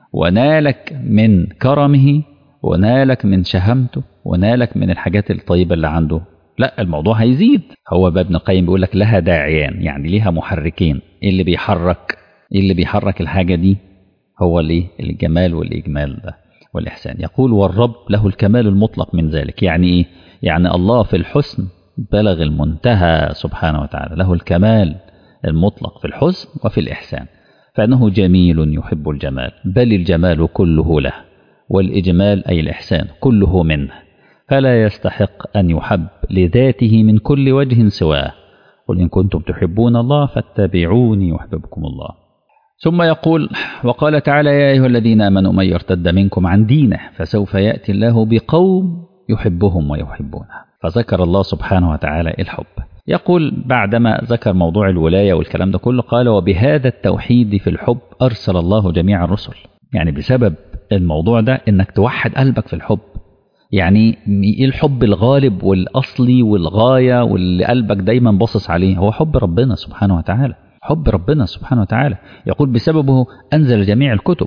ونالك من كرمه ونالك من شهامته ونالك من الحاجات الطيبة اللي عنده لا الموضوع هيزيد هو ابن القيم بيقول لك لها داعيان يعني ليها محركين ايه اللي بيحرك ايه اللي بيحرك الحاجة دي هو الايه الجمال والإجمال ده والإحسان يقول والرب له الكمال المطلق من ذلك يعني إيه يعني الله في الحسن بلغ المنتهى سبحانه وتعالى له الكمال المطلق في الحسن وفي الإحسان فإنه جميل يحب الجمال بل الجمال كله له والإجمال أي الإحسان كله منه فلا يستحق أن يحب لذاته من كل وجه سواه قل إن كنتم تحبون الله فاتبعوني يحببكم الله ثم يقول وقال تعالى يا أيها الذين آمنوا من يرتد منكم عن دينه فسوف يأتي الله بقوم يحبهم ويحبونه فذكر الله سبحانه وتعالى الحب يقول بعدما ذكر موضوع الولاية والكلام ده كله قال وبهذا التوحيد في الحب أرسل الله جميع الرسل يعني بسبب الموضوع ده إنك توحد قلبك في الحب يعني ايه الحب الغالب والأصلي والغاية واللي قلبك دايما باصص عليه هو حب ربنا سبحانه وتعالى حب ربنا سبحانه وتعالى يقول بسببه أنزل جميع الكتب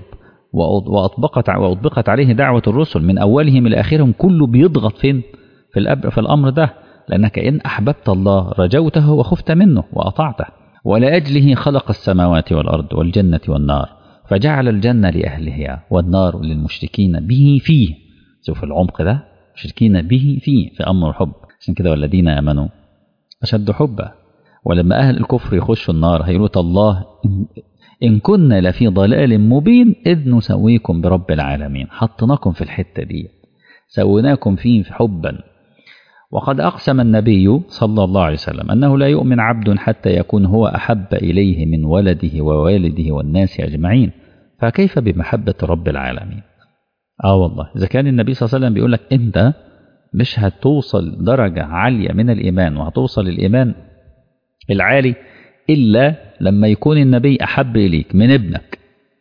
وأطبقت, وأطبقت عليه دعوة الرسل من أولهم إلى آخرهم كله بيضغط فين في, الأب في الأمر ده لأنك إن أحببت الله رجوته وخفت منه وأطعته ولأجله خلق السماوات والأرض والجنة والنار فجعل الجنة لأهلها والنار للمشركين به فيه شوف العمق ده مشركين به فيه في أمر الحب عشان كده والذين آمنوا أشد حبا ولما أهل الكفر يخشوا النار هيقولوا الله إن كنا لفي ضلال مبين إذ نسويكم برب العالمين حطناكم في الحتة دي سويناكم فيه حبا وقد أقسم النبي صلى الله عليه وسلم أنه لا يؤمن عبد حتى يكون هو أحب إليه من ولده ووالده والناس أجمعين فكيف بمحبة رب العالمين آه والله إذا كان النبي صلى الله عليه وسلم بيقول لك أنت مش هتوصل درجة عالية من الإيمان وهتوصل الإيمان العالي إلا لما يكون النبي أحب إليك من ابنك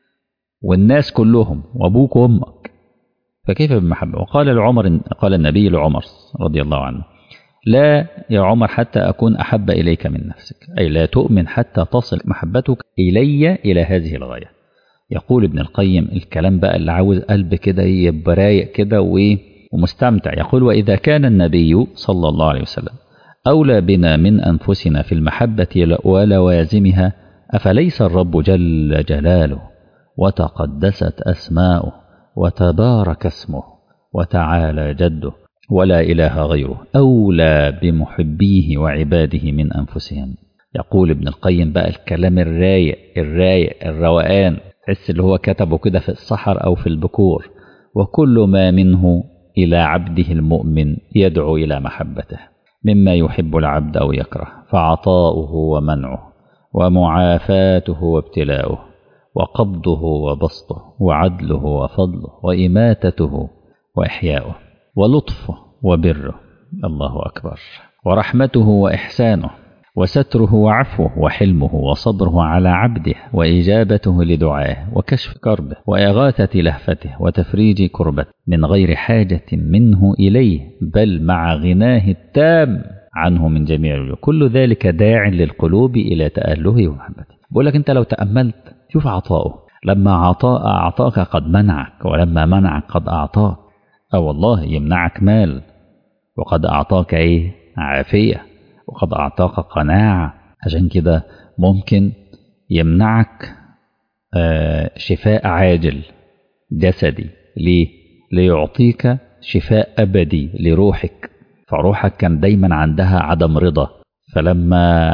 والناس كلهم وأبوك وأمك فكيف بالمحبة وقال لعمر قال النبي لعمر رضي الله عنه لا يا عمر حتى أكون أحب إليك من نفسك أي لا تؤمن حتى تصل محبتك إلي إلى هذه الغاية يقول ابن القيم الكلام بقى اللي عاوز قلب كده يبقى رايق كده ومستمتع يقول وإذا كان النبي صلى الله عليه وسلم أولى بنا من أنفسنا في المحبة ولوازمها أفليس الرب جل جلاله وتقدست أسماؤه وتبارك اسمه وتعالى جده ولا إله غيره أولى بمحبيه وعباده من أنفسهم يقول ابن القيم بقى الكلام الرايق الرايق الروقان تحس اللي هو كتبه كده في الصحر أو في البكور وكل ما منه إلى عبده المؤمن يدعو إلى محبته مما يحب العبد أو يكره فعطاؤه ومنعه ومعافاته وابتلاؤه وقبضه وبسطه وعدله وفضله وإماتته وإحياؤه ولطفه وبره الله أكبر ورحمته وإحسانه وستره وعفوه وحلمه وصبره على عبده وإجابته لدعائه وكشف كربه وإغاثة لهفته وتفريج كربته من غير حاجة منه إليه بل مع غناه التام عنه من جميع الوجوه كل ذلك داع للقلوب إلى تأله ومحبته بقول لك أنت لو تأملت شوف عطاؤه لما عطاء أعطاك قد منعك ولما منعك قد أعطاك أو والله يمنعك مال وقد أعطاك إيه عافية وقد أعطاك قناعة عشان كده ممكن يمنعك شفاء عاجل جسدي ليه؟ ليعطيك شفاء أبدي لروحك فروحك كان دايما عندها عدم رضا فلما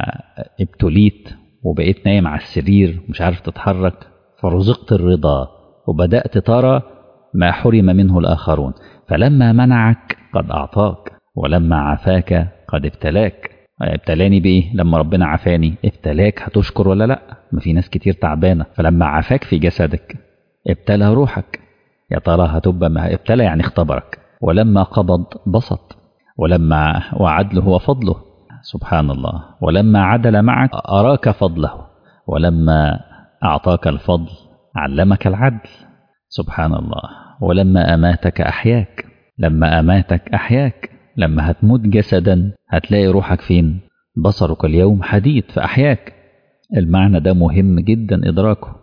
ابتليت وبقيت نايم على السرير مش عارف تتحرك فرزقت الرضا وبدأت ترى ما حرم منه الآخرون فلما منعك قد أعطاك ولما عافاك قد ابتلاك ابتلاني بإيه لما ربنا عافاني ابتلاك هتشكر ولا لا ما في ناس كتير تعبانة فلما عافاك في جسدك ابتلى روحك يا ترى هتبقى ما ابتلى يعني اختبرك ولما قبض بسط ولما وعدله وفضله سبحان الله ولما عدل معك أراك فضله ولما أعطاك الفضل علمك العدل سبحان الله ولما أماتك أحياك لما أماتك أحياك لما هتموت جسدا هتلاقي روحك فين بصرك اليوم حديد فأحياك المعنى ده مهم جدا إدراكه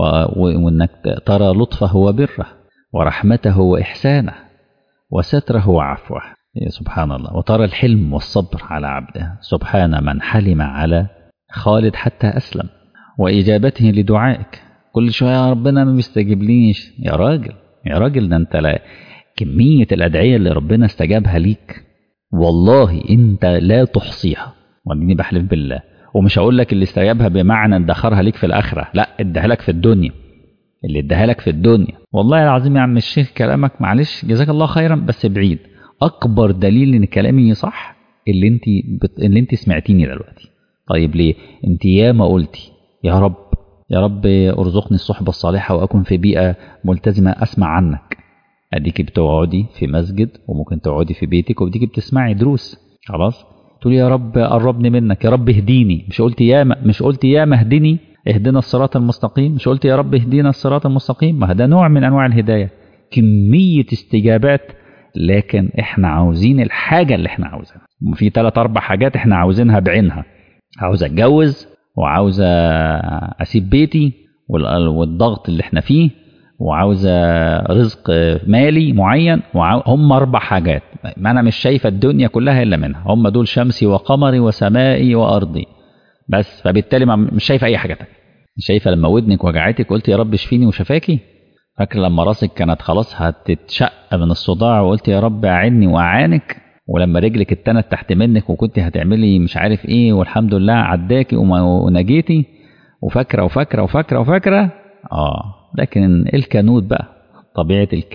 وإنك ترى لطفه وبره ورحمته وإحسانه وستره وعفوه سبحان الله وترى الحلم والصبر على عبده سبحان من حلم على خالد حتى أسلم وإجابته لدعائك كل شوية يا ربنا ما بيستجيبليش يا راجل يا راجل ده انت لا كمية الأدعية اللي ربنا استجابها ليك والله انت لا تحصيها وديني بحلف بالله ومش هقول لك اللي استجابها بمعنى ادخرها ليك في الآخرة لا اداها لك في الدنيا اللي اداها لك في الدنيا والله العظيم يا عم الشيخ كلامك معلش جزاك الله خيرا بس بعيد اكبر دليل ان كلامي صح اللي انت بت... اللي انت سمعتيني دلوقتي طيب ليه انت ياما قلتي يا رب يا رب ارزقني الصحبة الصالحة واكون في بيئة ملتزمة اسمع عنك اديكي بتقعدي في مسجد وممكن تقعدي في بيتك وبتيجي بتسمعي دروس خلاص تقولي يا رب قربني منك يا رب اهديني مش قلت ياما مش قلت ياما اهدني اهدنا الصراط المستقيم مش قلت يا رب اهدينا الصراط المستقيم ما ده نوع من انواع الهدايه كميه استجابات لكن احنا عاوزين الحاجه اللي احنا عاوزينها في ثلاث اربع حاجات احنا عاوزينها بعينها عاوز اتجوز وعاوز اسيب بيتي والضغط اللي احنا فيه وعاوز رزق مالي معين هم اربع حاجات ما انا مش شايفه الدنيا كلها الا منها هم دول شمسي وقمري وسمائي وارضي بس فبالتالي مش شايفه اي حاجه تانية مش شايفه لما ودنك وجعتك قلت يا رب اشفيني وشفاكي فاكر لما راسك كانت خلاص هتتشق من الصداع وقلت يا رب اعني واعانك ولما رجلك اتنت تحت منك وكنت هتعملي مش عارف ايه والحمد لله عداكي ونجيتي وفاكره وفاكره وفاكره وفاكره اه لكن الكنود بقى طبيعه الك...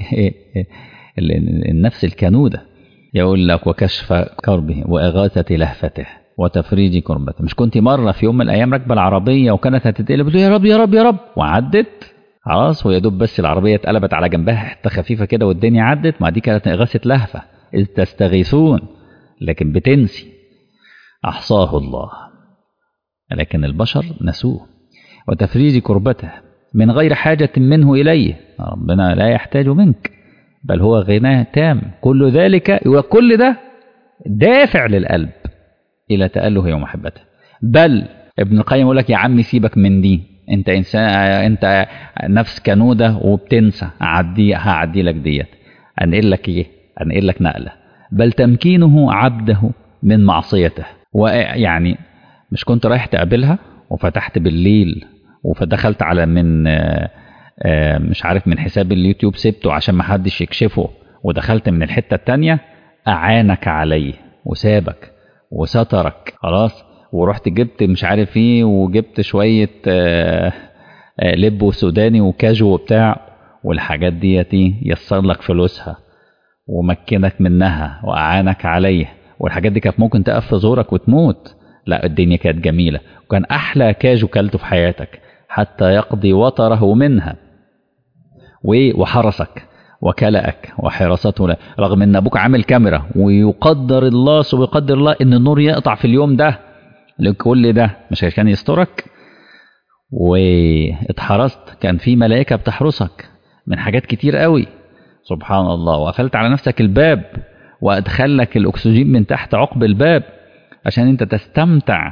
النفس الكنوده يقول لك وكشف كربه واغاثه لهفته وتفريج كربته مش كنت مرة في يوم من الأيام راكبة العربية وكانت هتتقلب يا رب يا رب يا رب وعدت خلاص ويا دوب بس العربية اتقلبت على جنبها حتة خفيفة كده والدنيا عدت ما دي كانت إغاثة لهفة إذ تستغيثون لكن بتنسي أحصاه الله لكن البشر نسوه وتفريج كربته من غير حاجة منه إليه ربنا لا يحتاج منك بل هو غناه تام كل ذلك وكل ده دافع للقلب الى تاله ومحبته بل ابن القيم يقول لك يا عمي سيبك من دي انت انسان انت نفس كنوده وبتنسى اعدي هعدي لك ديت انقل لك ايه انقل لك نقله بل تمكينه عبده من معصيته ويعني مش كنت رايح تقابلها وفتحت بالليل فدخلت على من آه، آه، مش عارف من حساب اليوتيوب سبته عشان ما حدش يكشفه ودخلت من الحتة التانية أعانك عليه وسابك وسترك خلاص ورحت جبت مش عارف ايه وجبت شوية آه، آه، لب وسوداني وكاجو وبتاع والحاجات ديت ايه يسر لك فلوسها ومكنك منها وأعانك عليه والحاجات دي كانت ممكن تقف في زورك وتموت لا الدنيا كانت جميلة وكان أحلى كاجو كلته في حياتك حتى يقضي وطره منها و- وحرسك وكلأك وحراسته له رغم ان ابوك عامل كاميرا ويقدر الله ويقدر الله ان النور يقطع في اليوم ده لكل ده مش عشان يسترك واتحرست كان في ملائكة بتحرسك من حاجات كتير قوي سبحان الله وقفلت على نفسك الباب وادخل لك الاكسجين من تحت عقب الباب عشان انت تستمتع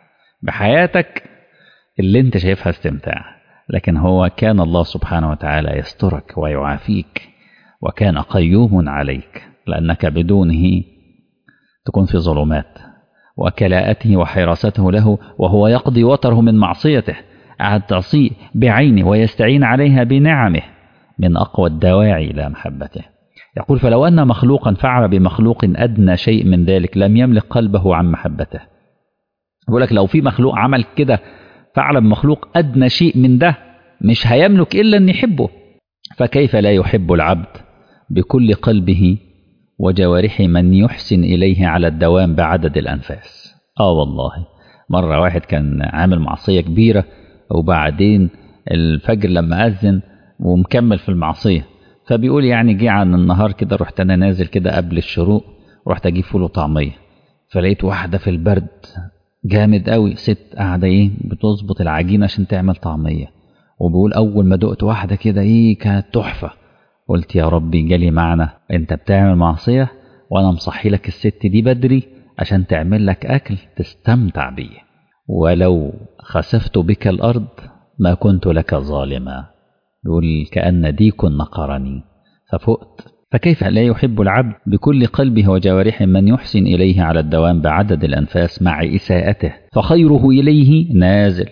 بحياتك اللي انت شايفها استمتاع لكن هو كان الله سبحانه وتعالى يسترك ويعافيك وكان قيوم عليك لأنك بدونه تكون في ظلمات وكلاءته وحراسته له وهو يقضي وطره من معصيته قعد تعصيه بعينه ويستعين عليها بنعمه من أقوى الدواعي إلى محبته يقول فلو أن مخلوقا فعل بمخلوق أدنى شيء من ذلك لم يملك قلبه عن محبته بقول لك لو في مخلوق عمل كده فعل بمخلوق أدنى شيء من ده مش هيملك إلا أن يحبه فكيف لا يحب العبد بكل قلبه وجوارحه من يحسن إليه على الدوام بعدد الأنفاس آه والله مرة واحد كان عامل معصية كبيرة وبعدين الفجر لما أذن ومكمل في المعصية فبيقول يعني جه عن النهار كده رحت أنا نازل كده قبل الشروق رحت أجيب فول وطعمية فلقيت واحدة في البرد جامد قوي ست قاعدة إيه بتظبط العجينة عشان تعمل طعمية وبيقول أول ما دقت واحدة كده إيه كانت تحفة قلت يا ربي جالي معنى أنت بتعمل معصية وأنا مصحي لك الست دي بدري عشان تعمل لك أكل تستمتع بيه ولو خسفت بك الأرض ما كنت لك ظالما يقول كأن ديك نقرني ففقت فكيف لا يحب العبد بكل قلبه وجوارحه من يحسن إليه على الدوام بعدد الأنفاس مع إساءته فخيره إليه نازل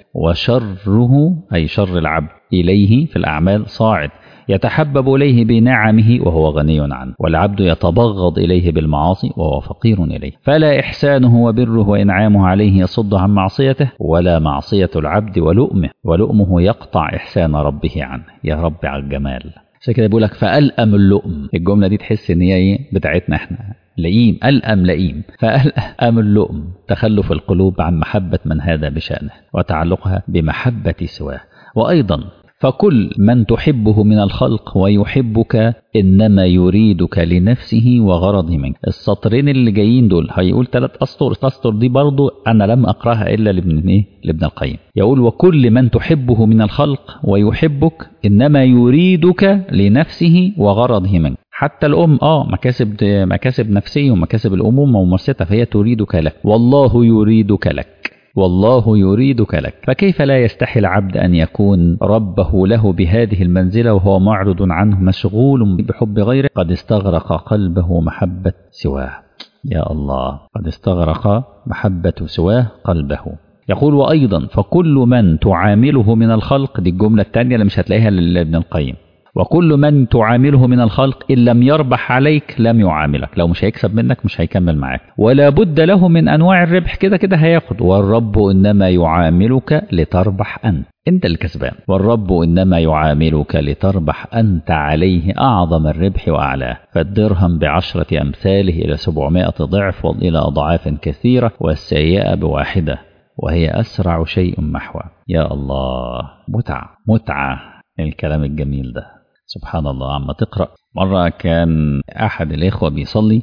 وشره أي شر العبد إليه في الأعمال صاعد يتحبب إليه بنعمه وهو غني عنه والعبد يتبغض إليه بالمعاصي وهو فقير إليه فلا إحسانه وبره وإنعامه عليه يصد عن معصيته ولا معصية العبد ولؤمه ولؤمه يقطع إحسان ربه عنه يا رب على الجمال عشان كده بيقول لك فألأم اللؤم الجملة دي تحس إن هي إيه بتاعتنا إحنا لئيم ألأم لئيم فألأم اللؤم تخلف القلوب عن محبة من هذا بشأنه وتعلقها بمحبة سواه وأيضا فكل من تحبه من الخلق ويحبك إنما يريدك لنفسه وغرضه منك السطرين اللي جايين دول هيقول ثلاث أسطر الأسطر دي برضو أنا لم أقرأها إلا لابن إيه؟ لابن القيم يقول وكل من تحبه من الخلق ويحبك إنما يريدك لنفسه وغرضه منك حتى الأم آه مكاسب مكاسب نفسية ومكاسب الأمومة وممارستها فهي تريدك لك والله يريدك لك والله يريدك لك فكيف لا يستحي العبد أن يكون ربه له بهذه المنزلة وهو معرض عنه مشغول بحب غيره قد استغرق قلبه محبة سواه يا الله قد استغرق محبة سواه قلبه يقول وأيضا فكل من تعامله من الخلق دي الجملة الثانية اللي مش هتلاقيها لابن القيم وكل من تعامله من الخلق إن لم يربح عليك لم يعاملك لو مش هيكسب منك مش هيكمل معاك ولا بد له من أنواع الربح كده كده هياخد والرب إنما يعاملك لتربح أنت أنت الكسبان والرب إنما يعاملك لتربح أنت عليه أعظم الربح وأعلاه فالدرهم بعشرة أمثاله إلى سبعمائة ضعف وإلى أضعاف كثيرة والسيئة بواحدة وهي أسرع شيء محوى يا الله متعة متعة الكلام الجميل ده سبحان الله عما تقرأ مرة كان أحد الإخوة بيصلي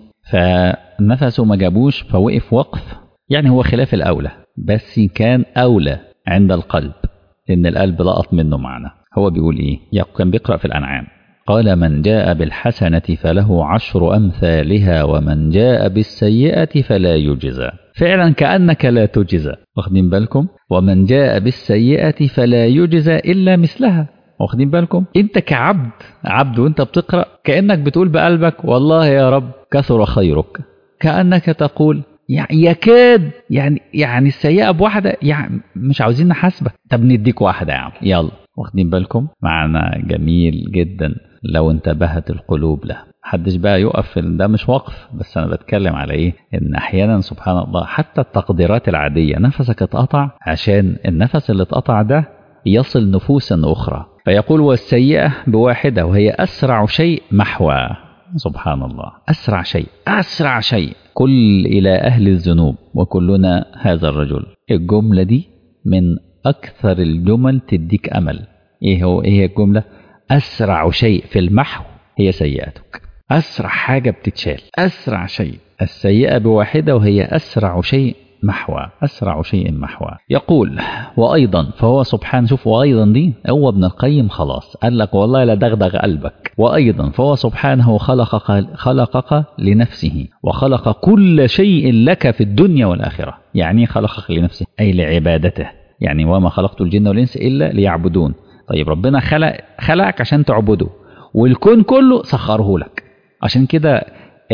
فنفسه ما جابوش فوقف وقف يعني هو خلاف الأولى بس كان أولى عند القلب لأن القلب لقط منه معنى هو بيقول إيه كان بيقرأ في الأنعام قال من جاء بالحسنة فله عشر أمثالها ومن جاء بالسيئة فلا يجزى فعلا كأنك لا تجزى واخدين بالكم ومن جاء بالسيئة فلا يجزى إلا مثلها واخدين بالكم انت كعبد عبد وانت بتقرا كانك بتقول بقلبك والله يا رب كثر خيرك كانك تقول يعني يكاد يعني يعني السيئة بواحدة يعني مش عاوزين نحاسبك طب نديك واحدة يا عم يلا واخدين بالكم معنى جميل جدا لو انتبهت القلوب له محدش بقى يقف في ده مش وقف بس انا بتكلم على ايه ان احيانا سبحان الله حتى التقديرات العاديه نفسك اتقطع عشان النفس اللي اتقطع ده يصل نفوسا اخرى فيقول والسيئه بواحده وهي اسرع شيء محوى سبحان الله اسرع شيء اسرع شيء كل الى اهل الذنوب وكلنا هذا الرجل الجمله دي من اكثر الجمل تديك امل ايه هو ايه هي الجمله اسرع شيء في المحو هي سيئتك أسرع حاجة بتتشال أسرع شيء السيئة بواحدة وهي أسرع شيء محوى أسرع شيء محوى يقول وأيضا فهو سبحانه شوف وأيضا دي هو ابن القيم خلاص قال لك والله لا دغدغ قلبك وأيضا فهو سبحانه خلقك, خلقك لنفسه وخلق كل شيء لك في الدنيا والآخرة يعني خلقك لنفسه أي لعبادته يعني وما خلقت الجن والإنس إلا ليعبدون طيب ربنا خلق خلقك عشان تعبده والكون كله سخره لك عشان كده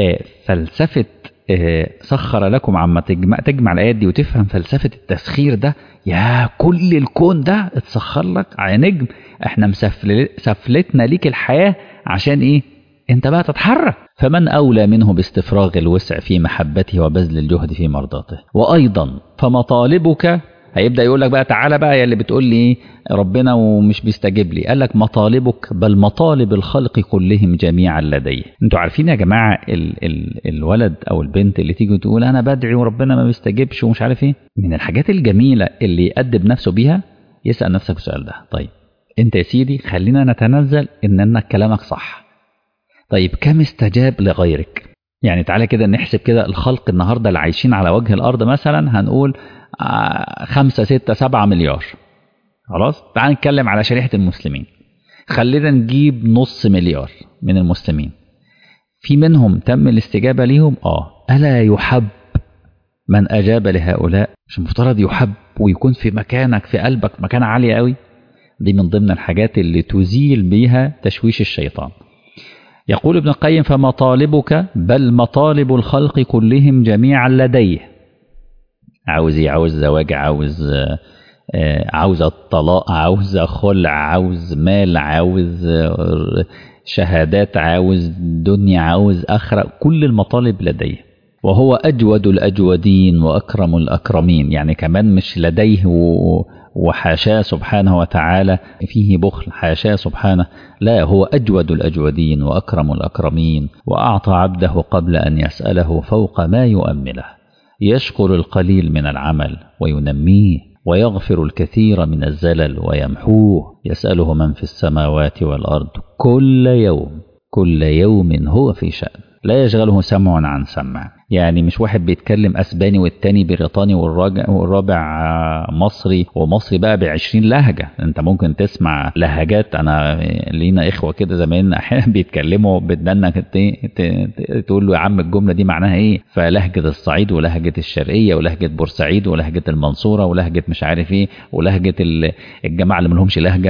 فلسفة سخر لكم عما تجمع, تجمع الآيات دي وتفهم فلسفة التسخير ده يا كل الكون ده اتسخر لك يا نجم احنا مسفلتنا ليك الحياة عشان ايه انت بقى تتحرك فمن أولى منه باستفراغ الوسع في محبته وبذل الجهد في مرضاته وأيضا فمطالبك هيبدا يقول لك بقى تعالى بقى يا اللي بتقول لي ربنا ومش بيستجيب لي قال لك مطالبك بل مطالب الخلق كلهم جميعا لديه انتوا عارفين يا جماعه ال ال الولد او البنت اللي تيجي تقول انا بدعي وربنا ما بيستجيبش ومش عارف ايه من الحاجات الجميله اللي يأدب نفسه بيها يسأل نفسك السؤال ده طيب انت يا سيدي خلينا نتنزل ان انك كلامك صح طيب كم استجاب لغيرك يعني تعالى كده نحسب كده الخلق النهارده اللي عايشين على وجه الارض مثلا هنقول خمسة ستة سبعة مليار خلاص تعال نتكلم على شريحة المسلمين خلينا نجيب نص مليار من المسلمين في منهم تم الاستجابة ليهم اه ألا يحب من أجاب لهؤلاء مش المفترض يحب ويكون في مكانك في قلبك مكانة عالية قوي دي من ضمن الحاجات اللي تزيل بيها تشويش الشيطان يقول ابن القيم فمطالبك بل مطالب الخلق كلهم جميعا لديه عاوز ايه عاوز زواج عاوز عاوز الطلاق عاوز خلع عاوز مال عاوز شهادات عاوز دنيا عاوز آخرة كل المطالب لديه وهو أجود الأجودين وأكرم الأكرمين يعني كمان مش لديه وحاشاه سبحانه وتعالى فيه بخل حاشاه سبحانه لا هو أجود الأجودين وأكرم الأكرمين وأعطى عبده قبل أن يسأله فوق ما يؤمله يشكر القليل من العمل وينميه ويغفر الكثير من الزلل ويمحوه يسأله من في السماوات والأرض كل يوم كل يوم هو في شأن لا يشغله سمع عن سمع يعني مش واحد بيتكلم اسباني والتاني بريطاني والرابع مصري ومصري بقى بعشرين لهجة انت ممكن تسمع لهجات انا لينا اخوة كده زمايلنا احيانا بيتكلموا بدنا تقول له يا عم الجملة دي معناها ايه فلهجة الصعيد ولهجة الشرقية ولهجة بورسعيد ولهجة المنصورة ولهجة مش عارف ايه ولهجة الجماعة اللي ملهمش لهجة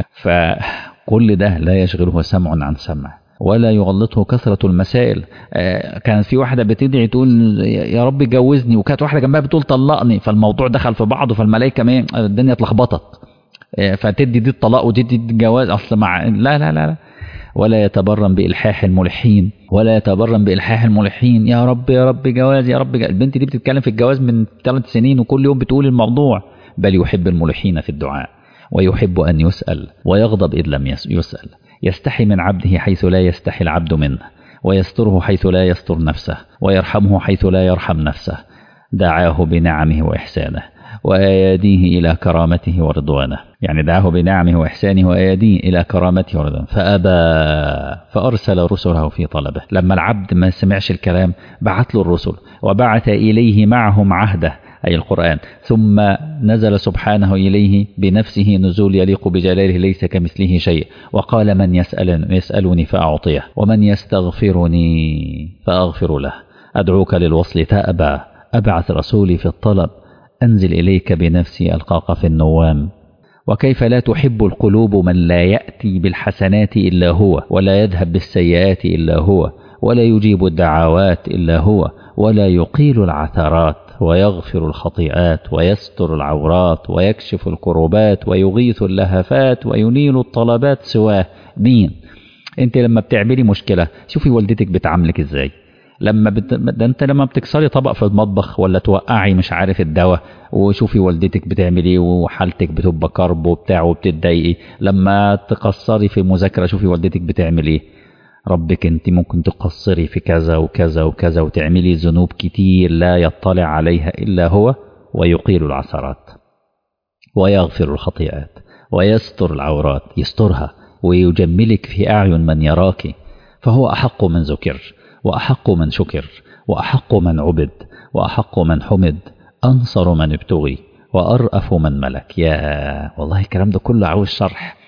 فكل ده لا يشغله سمع عن سمع ولا يغلطه كثرة المسائل آه كانت في واحدة بتدعي تقول يا رب جوزني وكانت واحدة جنبها بتقول طلقني فالموضوع دخل في بعضه فالملائكة ما الدنيا اتلخبطت آه فتدي دي الطلاق وتدي دي الجواز أصل مع لا لا لا, لا. ولا يتبرم بإلحاح الملحين ولا يتبرم بإلحاح الملحين يا رب يا رب جواز يا رب جواز. البنت دي بتتكلم في الجواز من ثلاث سنين وكل يوم بتقول الموضوع بل يحب الملحين في الدعاء ويحب أن يسأل ويغضب إذ لم يسأل يستحي من عبده حيث لا يستحي العبد منه ويستره حيث لا يستر نفسه ويرحمه حيث لا يرحم نفسه دعاه بنعمه وإحسانه وأياديه إلى كرامته ورضوانه يعني دعاه بنعمه وإحسانه وأياديه إلى كرامته ورضوانه فأبى فأرسل رسله في طلبه لما العبد ما سمعش الكلام بعت له الرسل وبعث إليه معهم عهده أي القرآن ثم نزل سبحانه إليه بنفسه نزول يليق بجلاله ليس كمثله شيء وقال من يسأل يسألني فأعطيه ومن يستغفرني فأغفر له أدعوك للوصل تأبى أبعث رسولي في الطلب أنزل إليك بنفسي ألقاك في النوام وكيف لا تحب القلوب من لا يأتي بالحسنات إلا هو ولا يذهب بالسيئات إلا هو ولا يجيب الدعوات إلا هو ولا يقيل العثرات ويغفر الخطيئات ويستر العورات ويكشف الكروبات ويغيث اللهفات وينيل الطلبات سواه مين انت لما بتعملي مشكلة شوفي والدتك بتعاملك ازاي لما بت... ده انت لما بتكسري طبق في المطبخ ولا توقعي مش عارف الدواء وشوفي والدتك بتعمل ايه وحالتك بتبقى كرب وبتاع وبتتضايقي لما تقصري في المذاكره شوفي والدتك بتعمل ايه ربك انت ممكن تقصري في كذا وكذا وكذا وتعملي ذنوب كتير لا يطلع عليها الا هو ويقيل العثرات ويغفر الخطيئات ويستر العورات يسترها ويجملك في اعين من يراك فهو احق من ذكر وأحق من شكر وأحق من عبد وأحق من حمد أنصر من ابتغي وأرأف من ملك يا والله الكلام ده كله عاوز شرح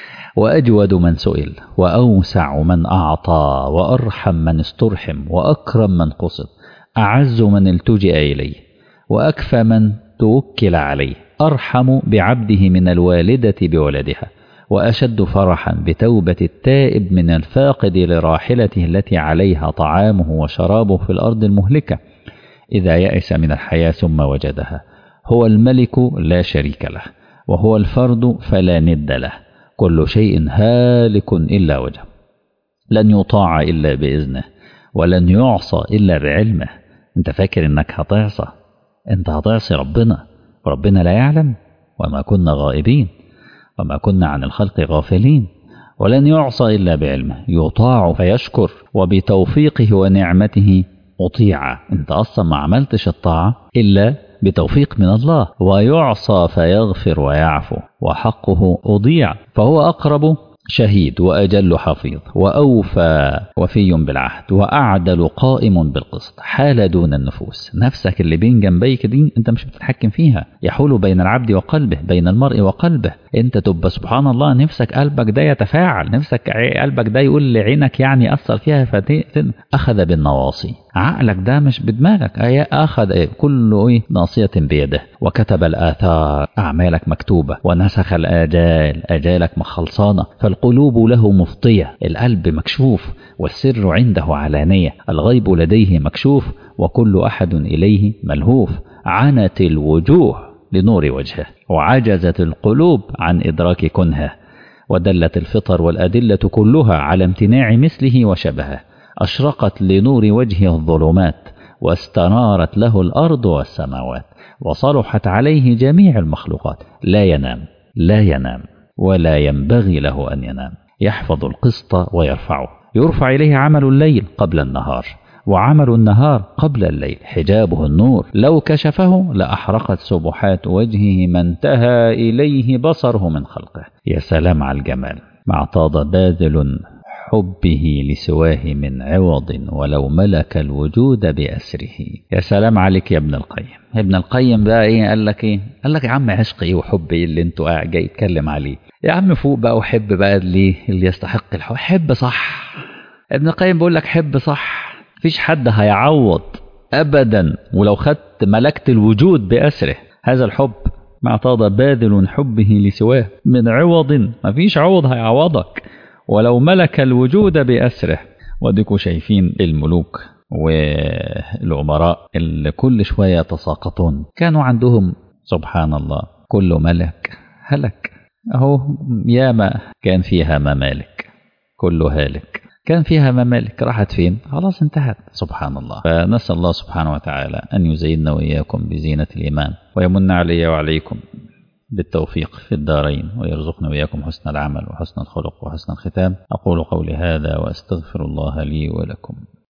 وأجود من سئل وأوسع من أعطى وأرحم من استرحم وأكرم من قصد أعز من التجئ إليه وأكفى من توكل عليه أرحم بعبده من الوالدة بولدها وأشد فرحا بتوبة التائب من الفاقد لراحلته التي عليها طعامه وشرابه في الأرض المهلكة إذا يأس من الحياة ثم وجدها هو الملك لا شريك له وهو الفرد فلا ند له كل شيء هالك إلا وجهه لن يطاع إلا بإذنه ولن يعصى إلا بعلمه أنت فاكر أنك هتعصى أنت هتعصي ربنا وربنا لا يعلم وما كنا غائبين وما كنا عن الخلق غافلين ولن يعصى إلا بعلمه يطاع فيشكر وبتوفيقه ونعمته أطيع أنت أصلا ما عملتش الطاعة إلا بتوفيق من الله ويعصى فيغفر ويعفو وحقه أضيع فهو أقرب شهيد وأجل حفيظ وأوفى وفي بالعهد وأعدل قائم بالقسط حال دون النفوس نفسك اللي بين جنبيك دي أنت مش بتتحكم فيها يحول بين العبد وقلبه بين المرء وقلبه أنت تبقى سبحان الله نفسك قلبك ده يتفاعل نفسك قلبك ده يقول لعينك يعني أثر فيها أخذ بالنواصي عقلك ده مش بدماغك أي أخذ إيه كل إيه ناصية بيده وكتب الآثار أعمالك مكتوبة ونسخ الآجال آجالك مخلصانة فالقلوب له مفطية القلب مكشوف والسر عنده علانية الغيب لديه مكشوف وكل أحد إليه ملهوف عنت الوجوه لنور وجهه وعجزت القلوب عن إدراك كنهه ودلت الفطر والأدلة كلها على امتناع مثله وشبهه أشرقت لنور وجهه الظلمات واستنارت له الأرض والسماوات وصلحت عليه جميع المخلوقات لا ينام لا ينام ولا ينبغي له أن ينام يحفظ القسط ويرفعه يرفع إليه عمل الليل قبل النهار وعمل النهار قبل الليل حجابه النور لو كشفه لأحرقت سبحات وجهه ما انتهى إليه بصره من خلقه يا سلام على الجمال ما اعتاض باذل حبه لسواه من عوض ولو ملك الوجود بأسره يا سلام عليك يا ابن القيم ابن القيم بقى ايه قال لك ايه قال لك يا عم عشق ايه وحب ايه اللي انتوا قاعد جاي يتكلم عليه يا عم فوق بقى وحب بقى اللي اللي يستحق الحب حب صح ابن القيم بيقول لك حب صح مفيش حد هيعوض ابدا ولو خدت ملكت الوجود بأسره هذا الحب ما اعتاض باذل حبه لسواه من عوض مفيش عوض هيعوضك ولو ملك الوجود بأسره وديكوا شايفين الملوك والأمراء اللي كل شوية يتساقطون كانوا عندهم سبحان الله كل ملك هلك أهو ياما كان فيها ممالك كله هالك كان فيها ممالك راحت فين خلاص انتهت سبحان الله فنسأل الله سبحانه وتعالى أن يزيننا وإياكم بزينة الإيمان ويمن علي وعليكم بالتوفيق في الدارين ويرزقنا وإياكم حسن العمل وحسن الخلق وحسن الختام أقول قولي هذا وأستغفر الله لي ولكم